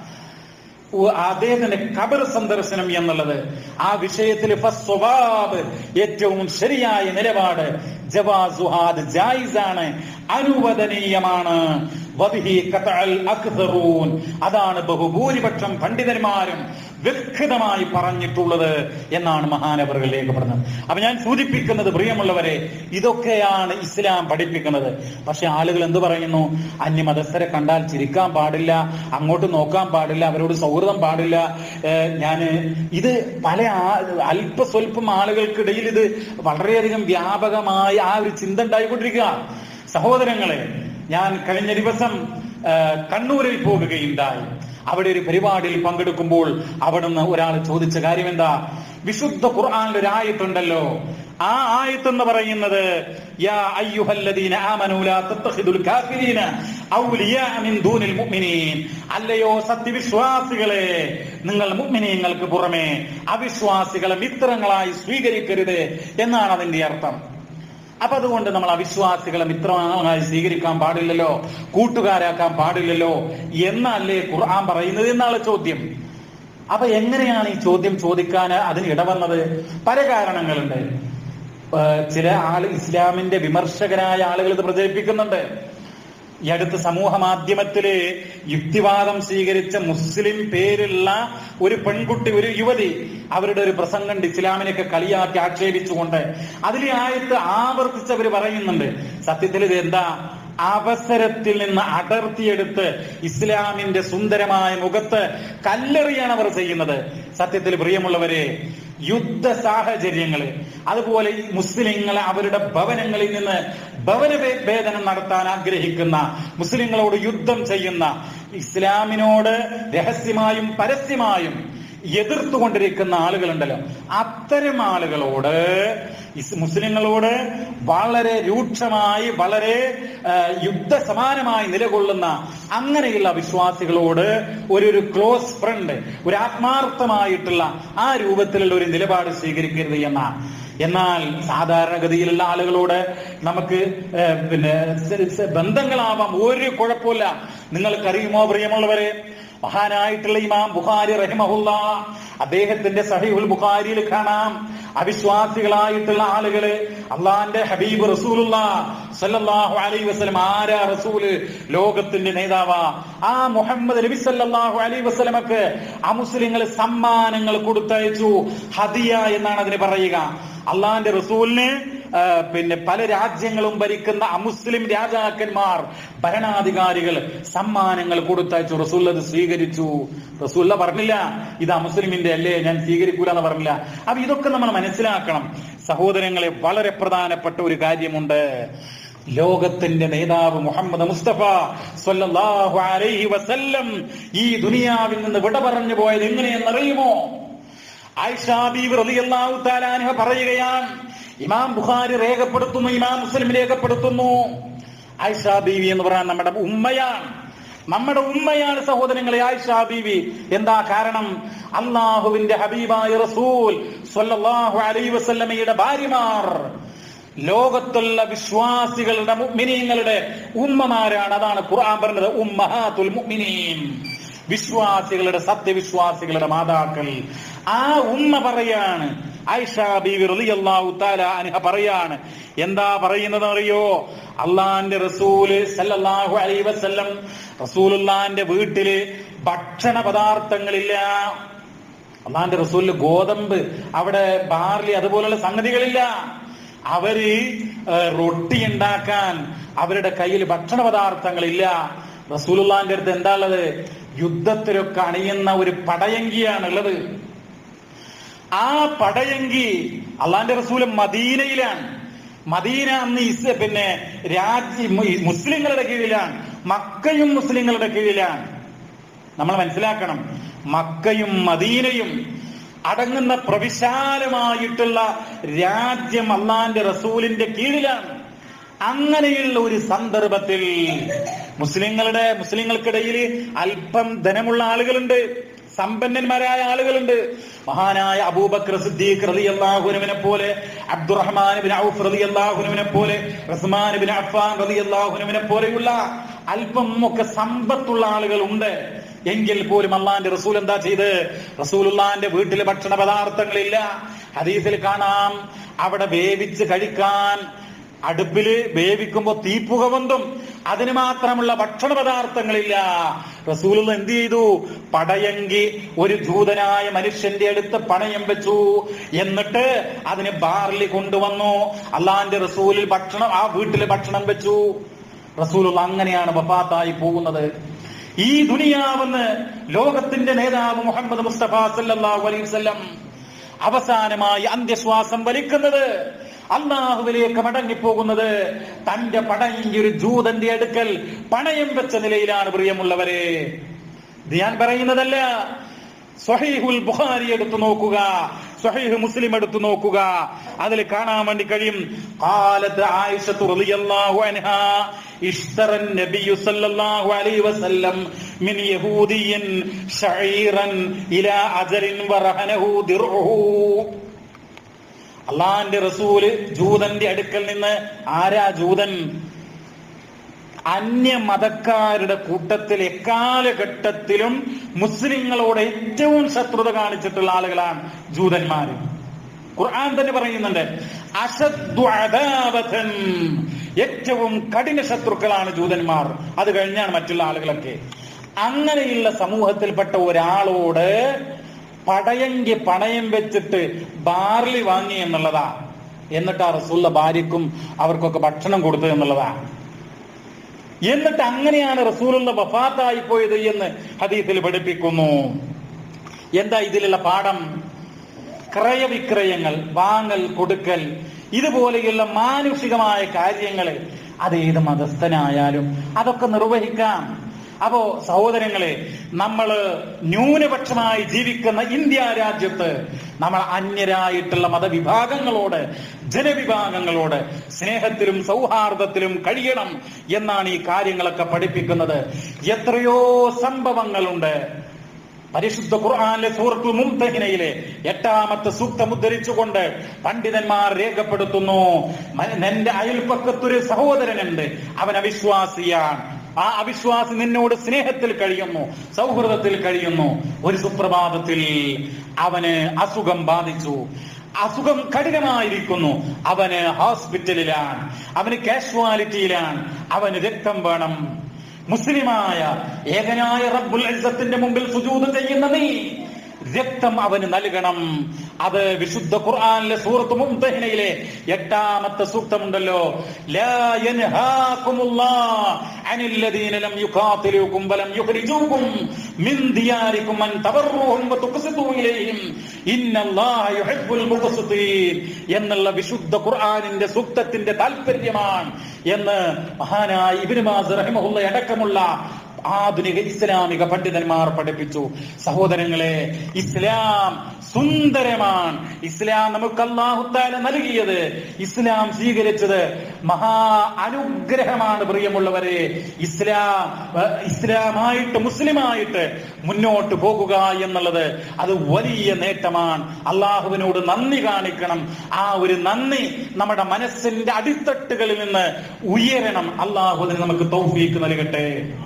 ഉ- അദ്ദേഹത്തിന്റെ ഖബർ സന്ദർശനം എന്നുള്ളത് ആ വിഷയത്തിൽ ഫസ്വഭാബ് ഏറ്റവും ശരിയായ നിലപാട് ജവാസുഹാദ് ജായിസാണ് അനുവദനീയമാണ് വബിഹി ഖതഅൽ അക്തറൂൻ അതാണ് ബഹുഭൂരിപക്ഷം പണ്ഡിതന്മാരും വ്യക്തമായി പറഞ്ഞിട്ടുള്ളത് എന്നാണ് മഹാനവറുകൾ രേഖപ്പെടുന്നത് അപ്പൊ ഞാൻ സൂചിപ്പിക്കുന്നത് പ്രിയമുള്ളവരെ ഇതൊക്കെയാണ് ഇസ്ലാം പഠിപ്പിക്കുന്നത് പക്ഷെ ആളുകൾ എന്ത് പറയുന്നു അന്യമതസ്ഥരെ കണ്ടാൽ ചിരിക്കാൻ പാടില്ല അങ്ങോട്ട് നോക്കാൻ പാടില്ല അവരോട് സൗഹൃദം പാടില്ല ഏഹ് ഞാന് ഇത് പല ആ- അല്പസ്വല്പം ആളുകൾക്കിടയിൽ ഇത് വളരെയധികം വ്യാപകമായി ആ ഒരു ചിന്ത ഉണ്ടായിക്കൊണ്ടിരിക്കുക സഹോദരങ്ങളെ ഞാൻ കഴിഞ്ഞ ദിവസം ആ, കണ്ണൂരിൽ പോകുകയുണ്ടായി അവിടെ ഒരു പരിപാടിയിൽ പങ്കെടുക്കുമ്പോൾ അവിടുന്ന് ഒരാൾ ചോദിച്ച കാര്യം എന്താ വിശുദ്ധ ഖുർആനിൽ ഒരു ആയത്തുണ്ടല്ലോ ആ ആയത്ത് എന്ന് പറയുന്നത് യാ അയ്യുഹല്ലദീന ആമനൂ ലാ തത്തഖിദുൽ കാഫിരീന ഔലിയാ മിൻ ദൂനിൽ മുഅ്മിനീൻ അല്ലയോ സത്യവിശ്വാസികളെ നിങ്ങൾ മുഅ്മിനീങ്ങൾക്ക് പുറമെ അവിശ്വാസികളെ മിത്രങ്ങളായി സ്വീകരിക്കരുത് എന്നാണ് അതിന്റെ അർത്ഥം അപ്പൊ അതുകൊണ്ട് നമ്മൾ അവിശ്വാസികളെ മിത്രമായി സ്വീകരിക്കാൻ പാടില്ലല്ലോ കൂട്ടുകാരാക്കാൻ പാടില്ലല്ലോ എന്നല്ലേ ഖുർആൻ പറയുന്നത് എന്നാണ് ചോദ്യം അപ്പൊ എങ്ങനെയാണ് ഈ ചോദ്യം ചോദിക്കാൻ അതിന് ഇടവന്നത് പല കാരണങ്ങളുണ്ട് ഏഹ് ചില ആള് ഇസ്ലാമിന്റെ വിമർശകരായ ആളുകൾ ഇത് പ്രചരിപ്പിക്കുന്നുണ്ട് ഈ അടുത്ത് സമൂഹ മാധ്യമത്തില് യുക്തിവാദം സ്വീകരിച്ച മുസ്ലിം പേരുള്ള ഒരു പെൺകുട്ടി ഒരു യുവതി അവരുടെ ഒരു പ്രസംഗം കണ്ട് ഇസ്ലാമിനെയൊക്കെ കളിയാക്കി ആക്ഷേപിച്ചുകൊണ്ട് അതിലെ ആയത്ത് ആവർത്തിച്ചവർ പറയുന്നുണ്ട് സത്യത്തിൽ ഇത് എന്താ അവസരത്തിൽ നിന്ന് അടർത്തിയെടുത്ത് ഇസ്ലാമിന്റെ സുന്ദരമായ മുഖത്ത് കല്ലെറിയാണ് അവർ ചെയ്യുന്നത് സത്യത്തിൽ പ്രിയമുള്ളവരെ യുദ്ധ സാഹചര്യങ്ങള് അതുപോലെ ഈ മുസ്ലിങ്ങളെ അവരുടെ ഭവനങ്ങളിൽ നിന്ന് ഭവന ഭേ- ഭേദനം നടത്താൻ ആഗ്രഹിക്കുന്ന മുസ്ലിങ്ങളോട് യുദ്ധം ചെയ്യുന്ന ഇസ്ലാമിനോട് രഹസ്യമായും പരസ്യമായും എതിർത്തുകൊണ്ടിരിക്കുന്ന ആളുകളുണ്ടല്ലോ അത്തരം ആളുകളോട് ഇസ് മുസ്ലിങ്ങളോട് വളരെ രൂക്ഷമായി വളരെ ആ, യുദ്ധസമാനമായി നിലകൊള്ളുന്ന അങ്ങനെയുള്ള വിശ്വാസികളോട് ഒരു ഒരു ക്ലോസ് ഫ്രണ്ട് ഒരു ആത്മാർത്ഥമായിട്ടുള്ള ആ രൂപത്തിലുള്ള ഒരു നിലപാട് സ്വീകരിക്കരുത് എന്നാണ് എന്നാൽ സാധാരണഗതിയിലുള്ള ആളുകളോട് നമുക്ക് ഏ, പിന്നെ സ- സ- ബന്ധങ്ങളാവാം ഒരു കുഴപ്പമില്ല നിങ്ങൾക്കറിയുമോ പ്രിയമുള്ളവരെ മഹാനായിട്ടുള്ള ഇമാം ബുഖാരി റഹിമഹുല്ല അദ്ദേഹത്തിന്റെ സഹിഹുൽ ബുഖാരിയിൽ കാണാം അവിശ്വാസികളായിട്ടുള്ള ആളുകള് അള്ളാന്റെ ഹബീബ് റസൂലുള്ള സല്ലല്ലാഹു അലൈഹി വസല്ലം ആരാ റസൂല് ലോകത്തിന്റെ നേതാവാ ആ മുഹമ്മദ് നബി സല്ലല്ലാഹു അലൈഹി വസല്ലമക്ക് ആ മുസ്ലിങ്ങൾ സമ്മാനങ്ങൾ കൊടുത്തയച്ചു ഹദിയ എന്നാണ് അതിന് പറയുക അള്ളാന്റെ റസൂലിന് ആ, പിന്നെ പല രാജ്യങ്ങളും ഭരിക്കുന്ന അമുസ്ലിം രാജാക്കന്മാർ ഭരണാധികാരികൾ സമ്മാനങ്ങൾ കൊടുത്തയച്ചു റസൂൽ അത് സ്വീകരിച്ചു റസൂല്ല പറഞ്ഞില്ല ഇത് അമുസ്ലിമിന്റെ അല്ലേ ഞാൻ സ്വീകരിക്കൂല എന്ന് പറഞ്ഞില്ല അപ്പൊ ഇതൊക്കെ നമ്മൾ മനസ്സിലാക്കണം സഹോദരങ്ങളെ വളരെ പ്രധാനപ്പെട്ട ഒരു കാര്യമുണ്ട് ലോകത്തിന്റെ നേതാവ് മുഹമ്മദ് മുസ്തഫ സ്വല്ലല്ലാഹു അലൈഹി വസല്ലം ഈ ദുനിയാവിൽ നിന്ന് വിട പറഞ്ഞു പോയത് എങ്ങനെയെന്നറിയുമോ ആയിഷ ബീവി റളിയല്ലാഹു തആല അൻഹ പറയുകയാണ് ഇമാം ബുഖാരി രേഖപ്പെടുത്തുന്നു ഇമാം മുസ്ലിം രേഖപ്പെടുത്തുന്നു ആയിഷ ബീവി എന്ന് പറയാൻ നമ്മുടെ ഉമ്മയാണ് നമ്മുടെ ഉമ്മയാണ് സഹോദരങ്ങളെ ആയിഷ ബീവി എന്താ കാരണം അള്ളാഹുവിന്റെ ഹബീബായ റസൂൽ സ്വല്ലല്ലാഹു അലൈഹി വസല്ലമയുടെ ഭാര്യമാർ ലോകത്തുള്ള വിശ്വാസികളുടെ മുഅ്മിനീങ്ങളുടെ ഉമ്മമാരാണ് അതാണ് ഖുർആൻ പറഞ്ഞത് ഉമ്മഹാത്തുൽ മുഅ്മിനീൻ വിശ്വാസികളുടെ സത്യവിശ്വാസികളുടെ മാതാക്കൾ ആ ഉമ്മ പറയാണ് ആയിഷ ബീവി റളിയല്ലാഹു തആല അൻഹ പറയാണ് എന്താ പറയുന്നത് അറിയോ അള്ളാന്റെ റസൂല് സല്ലല്ലാഹു അലൈഹി വസല്ലം റസൂലുള്ളാന്റെ വീട്ടില് ഭക്ഷണ പദാർത്ഥങ്ങളില്ല അള്ളാന്റെ റസൂലിന് ഗോതമ്പ് അവിടെ ബാർലി അതുപോലുള്ള സംഗതികളില്ല അവര് ഏഹ്, റൊട്ടി ഉണ്ടാക്കാൻ അവരുടെ കയ്യിൽ ഭക്ഷണ പദാർത്ഥങ്ങളില്ല റസൂലുള്ളാന്റെ അടുത്ത് എന്താ ഉള്ളത് യുദ്ധത്തിലൊക്കെ അണിയുന്ന ഒരു പടയങ്കിയാണ് ഉള്ളത് ആ പടയങ്കി അള്ളാന്റെ റസൂല് മദീനയിലാണ് മദീന അന്ന് ഇസ് പിന്നെ രാജ്യ മു- മുസ്ലിങ്ങളുടെ കീഴിലാണ് മക്കയും മുസ്ലിങ്ങളുടെ കീഴിലാണ് നമ്മൾ മനസ്സിലാക്കണം മക്കയും മദീനയും അടങ്ങുന്ന പ്രവിശാലമായിട്ടുള്ള രാജ്യം അള്ളാന്റെ റസൂലിന്റെ കീഴിലാണ് അങ്ങനെയുള്ള ഒരു സന്ദർഭത്തിൽ മുസ്ലിങ്ങളുടെ മുസ്ലിങ്ങൾക്കിടയിൽ അല്പം ധനമുള്ള ആളുകളുണ്ട് സമ്പന്നന്മാരായ ആളുകളുണ്ട് മഹാനായ അബൂബക്കർ സിദ്ദീഖ് റളിയല്ലാഹുവിനെ പോലെ അബ്ദുറഹ്മാൻ ബിൻ ഔഫ് റളിയല്ലാഹുവിനെ പോലെ ഉസ്മാൻ ബിൻ അഫ്ഫാൻ റളിയല്ലാഹുവിനെ പോലെയുള്ള അല്പം ഒക്കെ സമ്പത്തുള്ള ആളുകൾ ഉണ്ട് എങ്കിൽ പോലും അള്ളാന്റെ റസൂൽ എന്താ ചെയ്ത് റസൂലുള്ളാന്റെ വീട്ടിലെ ഭക്ഷണ പദാർത്ഥങ്ങളില്ല ഹദീസിൽ കാണാം അവിടെ വേവിച്ച് കഴിക്കാൻ അടുപ്പില് വേവിക്കുമ്പോ തീപ്പുക പൊന്തും അതിന് മാത്രമുള്ള ഭക്ഷണ പദാർത്ഥങ്ങളില്ല റസൂൽ എന്ത് ചെയ്തു പടയങ്കി ഒരു ജൂതനായ മനുഷ്യന്റെ അടുത്ത് പണയം വെച്ചു എന്നിട്ട് അതിന് ബാർലി കൊണ്ടുവന്നു അള്ളാന്റെ റസൂലിൽ ഭക്ഷണം ആ വീട്ടില് ഭക്ഷണം വെച്ചു റസൂലുള്ള അങ്ങനെയാണ് വഫാത്തായി പോകുന്നത് ഈ ദുനിയാവെന്ന് ലോകത്തിന്റെ നേതാവ് മുഹമ്മദ് മുസ്തഫ സല്ലല്ലാഹു അലൈഹി വസല്ലം അവസാനമായി അന്ത്യശ്വാസം വലിക്കുന്നത് അള്ളാഹുവിലേക്ക് മടങ്ങിപ്പോകുന്നത് തന്റെ പടയെങ്കി ഒരു ജൂതന്റെ അടുക്കൽ പണയം വെച്ച നിലയിലാണ് പ്രിയമുള്ളവരെ ഇത് ഞാൻ പറയുന്നതല്ല സ്വഹീഹുൽ ബുഖാരി എടുത്തു നോക്കുക സ്വഹീഹ് മുസ്ലിം എടുത്തു നോക്കുക അതിൽ കാണാൻ വേണ്ടി കഴിയും قالت عائشة رضي الله عنها اشترى النبي صلى الله عليه وسلم من يهودي شعيرا إلى أجر ورهنه درعه അള്ളാന്റെ റസൂല് ജൂതന്റെ അടുക്കൽ നിന്ന് ആരാ ജൂതൻ അന്യമതക്കാരുടെ കൂട്ടത്തിൽ എക്കാലഘട്ടത്തിലും മുസ്ലിങ്ങളോട് ഏറ്റവും ശത്രുത കാണിച്ചിട്ടുള്ള ആളുകളാണ് ജൂതന്മാര് ഖുർആൻ തന്നെ പറയുന്നുണ്ട് അശദ്ദു അദാവതൻ ഏറ്റവും കഠിന ശത്രുക്കളാണ് ജൂതന്മാർ അത് കഴിഞ്ഞാണ് മറ്റുള്ള ആളുകളൊക്കെ അങ്ങനെയുള്ള സമൂഹത്തിൽപ്പെട്ട ഒരാളോട് പടയങ്കി പണയം വെച്ചിട്ട് ബാർലി വാങ്ങി എന്നുള്ളതാ എന്നിട്ട് ആ റസൂള്ള ഭാര്യക്കും അവർക്കൊക്കെ ഭക്ഷണം കൊടുത്തു എന്നുള്ളതാ എന്നിട്ട് അങ്ങനെയാണ് റസൂലുള്ള വഫാത്തായി പോയത് എന്ന് ഹദീസിൽ പഠിപ്പിക്കുന്നു എന്താ ഇതിലുള്ള പാഠം ക്രയവിക്രയങ്ങൾ വാങ്ങൽ കൊടുക്കൽ ഇതുപോലെയുള്ള മാനുഷികമായ കാര്യങ്ങൾ അത് ഏത് മതസ്ഥനായാലും അതൊക്കെ നിർവഹിക്കാം അപ്പോ സഹോദരങ്ങളെ നമ്മൾ ന്യൂനപക്ഷമായി ജീവിക്കുന്ന ഇന്ത്യ രാജ്യത്ത് നമ്മൾ അന്യരായിട്ടുള്ള മതവിഭാഗങ്ങളോട് ജനവിഭാഗങ്ങളോട് സ്നേഹത്തിലും സൗഹാർദ്ദത്തിലും കഴിയണം എന്നാണ് ഈ കാര്യങ്ങളൊക്കെ പഠിപ്പിക്കുന്നത് എത്രയോ സംഭവങ്ങളുണ്ട് പരിശുദ്ധ ഖുർആനിലെ സൂറത്തുൽ മുംതഹിനയിലെ എട്ടാമത്തെ സൂക്തം ഉദ്ധരിച്ചുകൊണ്ട് പണ്ഡിതന്മാർ രേഖപ്പെടുത്തുന്നു മ- നിന്റെ അയൽപ്പക്കത്തൊരു സഹോദരനുണ്ട് അവൻ അവിശ്വാസിയാണ് ആ അവിശ്വാസി നിന്നോട് സ്നേഹത്തിൽ കഴിയുന്നു സൗഹൃദത്തിൽ കഴിയുന്നു ഒരു സുപ്രഭാതത്തിൽ അവന് അസുഖം ബാധിച്ചു അസുഖം കഠിനമായിരിക്കുന്നു അവന് ഹോസ്പിറ്റലിലാണ് അവന് കാഷ്വാലിറ്റിയിലാണ് അവന് രക്തം വേണം മുസ്ലിമായ ഏകനായ റബ്ബുൽ ഇസ്സത്തിന്റെ മുമ്പിൽ സുജൂദ് ചെയ്യുന്ന നീ രക്തം അവന് നൽകണം അത് വിശുദ്ധ ഖുർആനിലെ സൂറത്ത് മുംതഹിനയിലെ എട്ടാമത്തെ സൂക്തമുണ്ടല്ലോ ലാ യൻഹാകുമുല്ലാഹ് അനിൽ ലദീന ലം യുഖാതിലൂകും വലം യുഖ്രിജൂകും മിൻ ദിയാരികും അൻ തബറുഹും വതുഖ്സിതു ഇലൈഹിം ഇന്നല്ലാഹ യുഹിബ്ബുൽ മുഖ്സിതീൻ എന്നുള്ള വിശുദ്ധ ഖുർആനിന്റെ സൂക്തത്തിന്റെ താല്പര്യമാണ് എന്ന് മഹാനായ ഇബ്നു മാസ് റഹിമഹുള്ള അടക്കമുള്ള ആധുനിക ഇസ്ലാമിക പണ്ഡിതന്മാർ പഠിപ്പിച്ചു സഹോദരങ്ങളെ ഇസ്ലാം സുന്ദരമാണ് ഇസ്ലാം നമുക്ക് അള്ളാഹുത്താല നൽകിയത് ഇസ്ലാം സ്വീകരിച്ചത് മഹാ അനുഗ്രഹമാണ് പ്രിയമുള്ളവരെ ഇസ്ലാം ഏഹ്, ഇസ്ലാമായിട്ട് മുസ്ലിമായിട്ട് മുന്നോട്ട് പോകുക എന്നുള്ളത് അത് വലിയ നേട്ടമാണ് അള്ളാഹുവിനോട് നന്ദി കാണിക്കണം ആ ഒരു നന്ദി നമ്മുടെ മനസ്സിന്റെ അടിത്തട്ടുകളിൽ നിന്ന് ഉയരണം അള്ളാഹു അതിന് നമുക്ക് തൗഫീക്ക് നൽകട്ടെ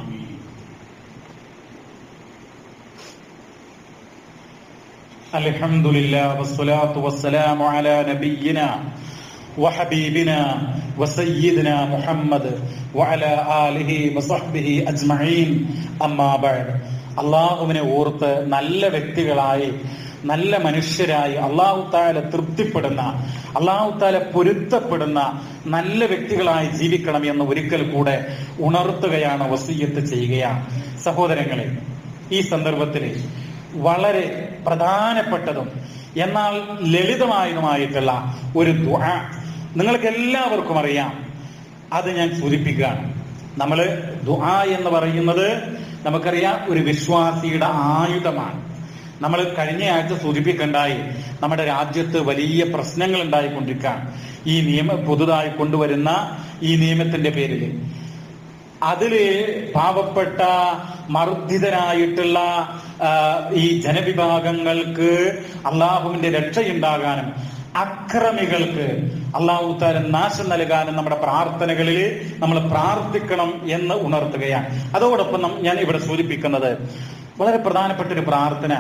الحمد لله والصلاة والسلام على نبينا وحبيبنا وسيدنا محمد وعلى آله وصحبه أجمعين أما بعد അള്ളാഹുവിനെ ഓർത്ത് നല്ല വ്യക്തികളായി നല്ല മനുഷ്യരായി അള്ളാഹു താല തൃപ്തിപ്പെടുന്ന അള്ളാഹു താല പൊരുത്തപ്പെടുന്ന നല്ല വ്യക്തികളായി ജീവിക്കണം എന്ന് ഒരിക്കൽ കൂടെ ഉണർത്തുകയാണ് വസീയത്ത് ചെയ്യുകയാണ് സഹോദരങ്ങളെ ഈ സന്ദർഭത്തിൽ വളരെ പ്രധാനപ്പെട്ടതും എന്നാൽ ലളിതമായതുമായിട്ടുള്ള ഒരു ദുആ നിങ്ങൾക്ക് എല്ലാവർക്കും അറിയാം അത് ഞാൻ സൂചിപ്പിക്കുകയാണ് നമ്മൾ ദുആ എന്ന് പറയുന്നത് നമുക്കറിയാം ഒരു വിശ്വാസിയുടെ ആയുധമാണ് നമ്മൾ കഴിഞ്ഞ ആഴ്ച സൂചിപ്പിക്കണ്ടായി നമ്മുടെ രാജ്യത്ത് വലിയ പ്രശ്നങ്ങൾ ഉണ്ടായിക്കൊണ്ടിരിക്കുകയാണ് ഈ നിയമം പുതുതായി കൊണ്ടുവരുന്ന ഈ നിയമത്തിന്റെ പേരിൽ അതില് പാവപ്പെട്ട മർദ്ദിതരായിട്ടുള്ള ആ, ഈ ജനവിഭാഗങ്ങൾക്ക് അള്ളാഹുവിന്റെ രക്ഷയുണ്ടാകാനും അക്രമികൾക്ക് അള്ളാഹു താല നാശം നൽകാനും നമ്മുടെ പ്രാർത്ഥനകളിൽ നമ്മൾ പ്രാർത്ഥിക്കണം എന്ന് ഉണർത്തുകയാണ് അതോടൊപ്പം നം- ഞാൻ ഇവിടെ സൂചിപ്പിക്കുന്നത് വളരെ പ്രധാനപ്പെട്ട ഒരു പ്രാർത്ഥന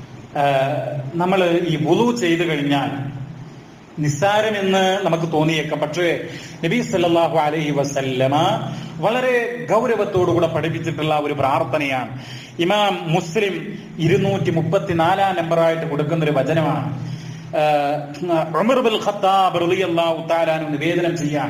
നമ്മൾ ഈ വുളു ചെയ്തു കഴിഞ്ഞാൽ നിസ്സാരമെന്ന് നമുക്ക് തോന്നിയേക്കാം പക്ഷേ നബി സല്ലല്ലാഹു അലൈഹി വസല്ലമ വളരെ ഗൗരവത്തോടുകൂടെ പഠിപ്പിച്ചിട്ടുള്ള ഒരു പ്രാർത്ഥനയാണ് ഇമാം മുസ്ലിം ഇരുന്നൂറ്റി മുപ്പത്തിനാലാം നമ്പറായിട്ട് കൊടുക്കുന്ന ഒരു വചനമാണ് ആഹ് ഉമർ ബിൽ ഖത്താബ് റളിയല്ലാഹു തആല അൻഹു നിവേദനം ചെയ്യാൻ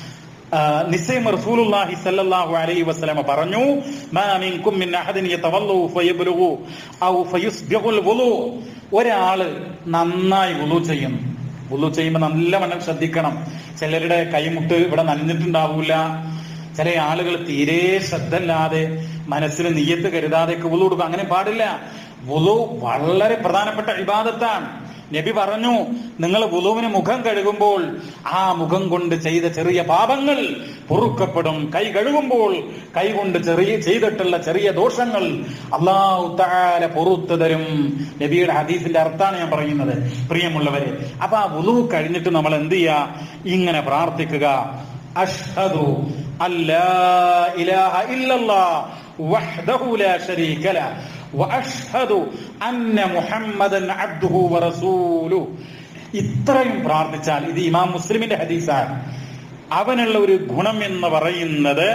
നിശ്ചയം റസൂലുള്ളാഹി സല്ലല്ലാഹു അലൈഹി വസല്ലമ പറഞ്ഞു മാ മിൻകും മിൻ അഹദിൻ യതവല്ലു ഫയബ്ലുഗു ഔ ഫയുസ്ബിഗുൽ വുളു ഒരാള് നന്നായി വുളു ചെയ്യുന്നു വുളു ചെയ്യുമ്പോൾ നല്ലവണ്ണം ശ്രദ്ധിക്കണം ചിലരുടെ കൈമുട്ട് ഇവിടെ നനഞ്ഞിട്ടുണ്ടാവൂല ചില ആളുകൾ തീരെ ശ്രദ്ധയില്ലാതെ മനസ്സിന് നീയത്ത് കരുതാതെയൊക്കെ വുളു കൊടുക്കും അങ്ങനെ പാടില്ല വുളു വളരെ പ്രധാനപ്പെട്ട ഇബാദത്താണ് നബി പറഞ്ഞു നിങ്ങൾ വുളുവിന് മുഖം കഴുകുമ്പോൾ ആ മുഖം കൊണ്ട് ചെയ്ത ചെറിയ പാപങ്ങൾ പൊറുക്കപ്പെടും കൈ കഴുകുമ്പോൾ കൈ കൊണ്ട് ചെറിയ ചെയ്തിട്ടുള്ള ചെറിയ ദോഷങ്ങൾ അള്ളാഹു താല പൊറത്തു തരും നബിയുടെ ഹദീസിന്റെ അർത്ഥാണ് ഞാൻ പറയുന്നത് പ്രിയമുള്ളവരെ അപ്പൊ ആ വുളു കഴിഞ്ഞിട്ട് നമ്മൾ എന്ത് ചെയ്യാ ഇങ്ങനെ പ്രാർത്ഥിക്കുക അഷ്ഹദു അല്ലാ ഇലാഹ ഇല്ലല്ലാഹ് വഹ്ദഹു ലാ ശരീക ല വഅഷ്ഹദു അന്ന മുഹമ്മദൻ അബ്ദുഹു വറസൂലു ഇത്രയും പ്രാർത്ഥിച്ചാൽ ഇത് ഇമാം മുസ്ലിമിന്റെ ഹദീസാണ് അവനുള്ള ഒരു ഗുണം എന്ന് പറയുന്നത്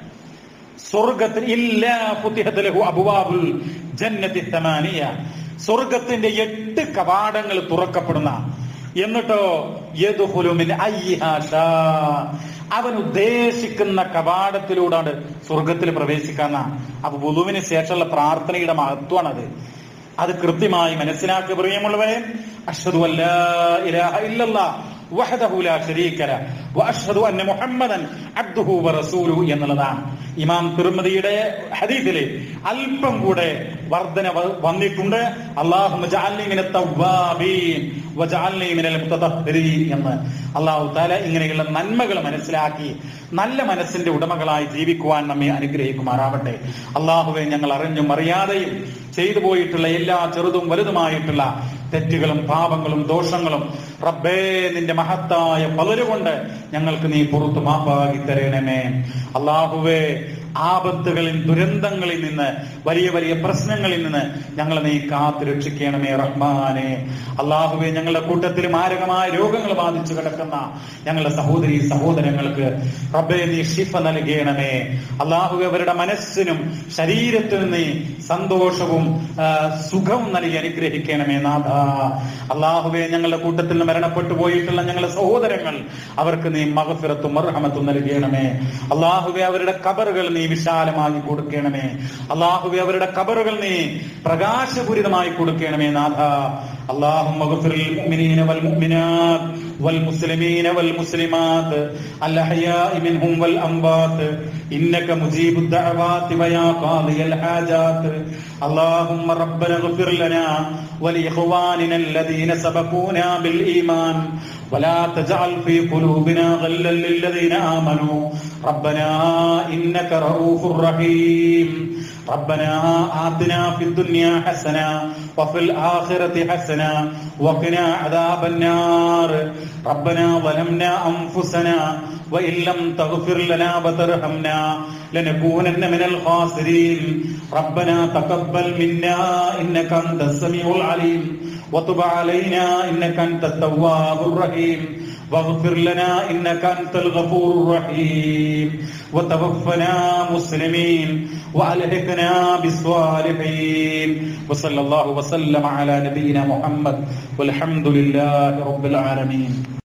സ്വർഗത്തിൽ ഇല്ലാ ഫുത്തിഹത്ത് ലഹു അബുവാബുൽ ജന്നത്തി തമാനിയ സ്വർഗത്തിന്റെ എട്ട് കവാടങ്ങൾ തുറക്കപ്പെടുന്ന എന്നിട്ടോ യദ്ഖുലു മിൻ അയ്യിഹാ ഷാ. അവൻ ഉദ്ദേശിക്കുന്ന കവാടത്തിലൂടെയാണ് സ്വർഗത്തിൽ പ്രവേശിക്കാന്ന അപ്പൊ വുളുവിന് ശേഷമുള്ള പ്രാർത്ഥനയുടെ മഹത്വമാണത് അത് കൃത്യമായി മനസ്സിലാക്കുക പ്രിയമുള്ളവരെ അഷ്ഹദു അല്ലാ ഇലാഹ ഇല്ലല്ലാഹ് വഹദഹു ലാ ശരീക ല വഅഷ്ഹദു അന്ന മുഹമ്മദൻ അബ്ദുഹു വറസൂലുഹു എന്നുള്ളതാണ് ഇമാം തിർമിദിയുടെ ഹദീസിലെ അല്പം കൂടെ വർധന വ- വന്നിട്ടുണ്ട് അല്ലാഹുമ്മ ജഅൽനി മിനൽ തവ്വാബീൻ വജഅൽനി മിനൽ മുതതഹ്ഹിരീൻ എന്ന് അല്ലാഹു തആല ഇങ്ങനെയുള്ള നന്മകൾ മനസ്സിലാക്കി നല്ല മനസ്സിന്റെ ഉടമകളായി ജീവിക്കുവാൻ നമ്മെ അനുഗ്രഹിക്കുമാറാവട്ടെ അള്ളാഹുവെ ഞങ്ങൾ അറിഞ്ഞും അറിയാതെയും ചെയ്തു പോയിട്ടുള്ള എല്ലാ ചെറുതും വലുതുമായിട്ടുള്ള തെറ്റുകളും പാപങ്ങളും ദോഷങ്ങളും റബ്ബേ നിന്റെ മഹത്തായ പലരുകൊണ്ട് ഞങ്ങൾക്ക് നീ പുറത്തു മാപ്പാക്കി തരണമേ അള്ളാഹുവേ ആപത്തുകളിൽ ദുരന്തങ്ങളിൽ നിന്ന് വലിയ വലിയ പ്രശ്നങ്ങളിൽ നിന്ന് ഞങ്ങളെ നീ കാത്തു രക്ഷിക്കണമേ റഹ്മാനെ അള്ളാഹുവെ ഞങ്ങളുടെ കൂട്ടത്തിൽ മാരകമായ രോഗങ്ങൾ ബാധിച്ചു കിടക്കുന്ന ഞങ്ങളുടെ സഹോദരി സഹോദരങ്ങൾക്ക് റബ്ബെ നീ ഷിഫ നൽകണമേ അള്ളാഹുവെ അവരുടെ മനസ്സിനും ശരീരത്തിനും നീ സന്തോഷവും ആ, സുഖവും നൽകി അനുഗ്രഹിക്കണമേ നാഥ അള്ളാഹുവെ ഞങ്ങളുടെ കൂട്ടത്തിൽ നിന്ന് മരണപ്പെട്ടു പോയിട്ടുള്ള ഞങ്ങളുടെ സഹോദരങ്ങൾ അവർക്ക് നീ മകഫിറത്തും മർഹമത്തും നൽകണമേ അള്ളാഹുവെ അവരുടെ കബറുകൾ നീ വിശാലമാക്കി കൊടുക്കണമേ അള്ളാഹുവെ അവരുടെ കബറുകൾ നീ പ്രകാശപൂരിതമായി കൊടുക്കണമേ നാഥ اللهم اغفر للمؤمنين والمؤمنات والمسلمين والمسلمات الأحياء منهم والأموات إنك مجيب الدعوات ويا قاضي الحاجات اللهم ربنا اغفر لنا ولإخواننا الذين سبقونا بالإيمان ولا تجعل في قلوبنا غلا للذين آمنوا ربنا إنك رؤوف رحيم ربنا آتنا في الدنيا حسنة وفي الآخرة حسنة وقنا عذاب النار ربنا ظلمنا أنفسنا وإن لم تغفر لنا وترحمنا لنكونن من الخاسرين ربنا تقبل منا إنك أنت السميع العليم وتب علينا إنك أنت التواب الرحيم واغفر لنا إنك أنت الغفور الرحيم وتوفنا مسلمين وألحقنا بالصالحين وصلى الله وسلم على نبينا محمد والحمد لله رب العالمين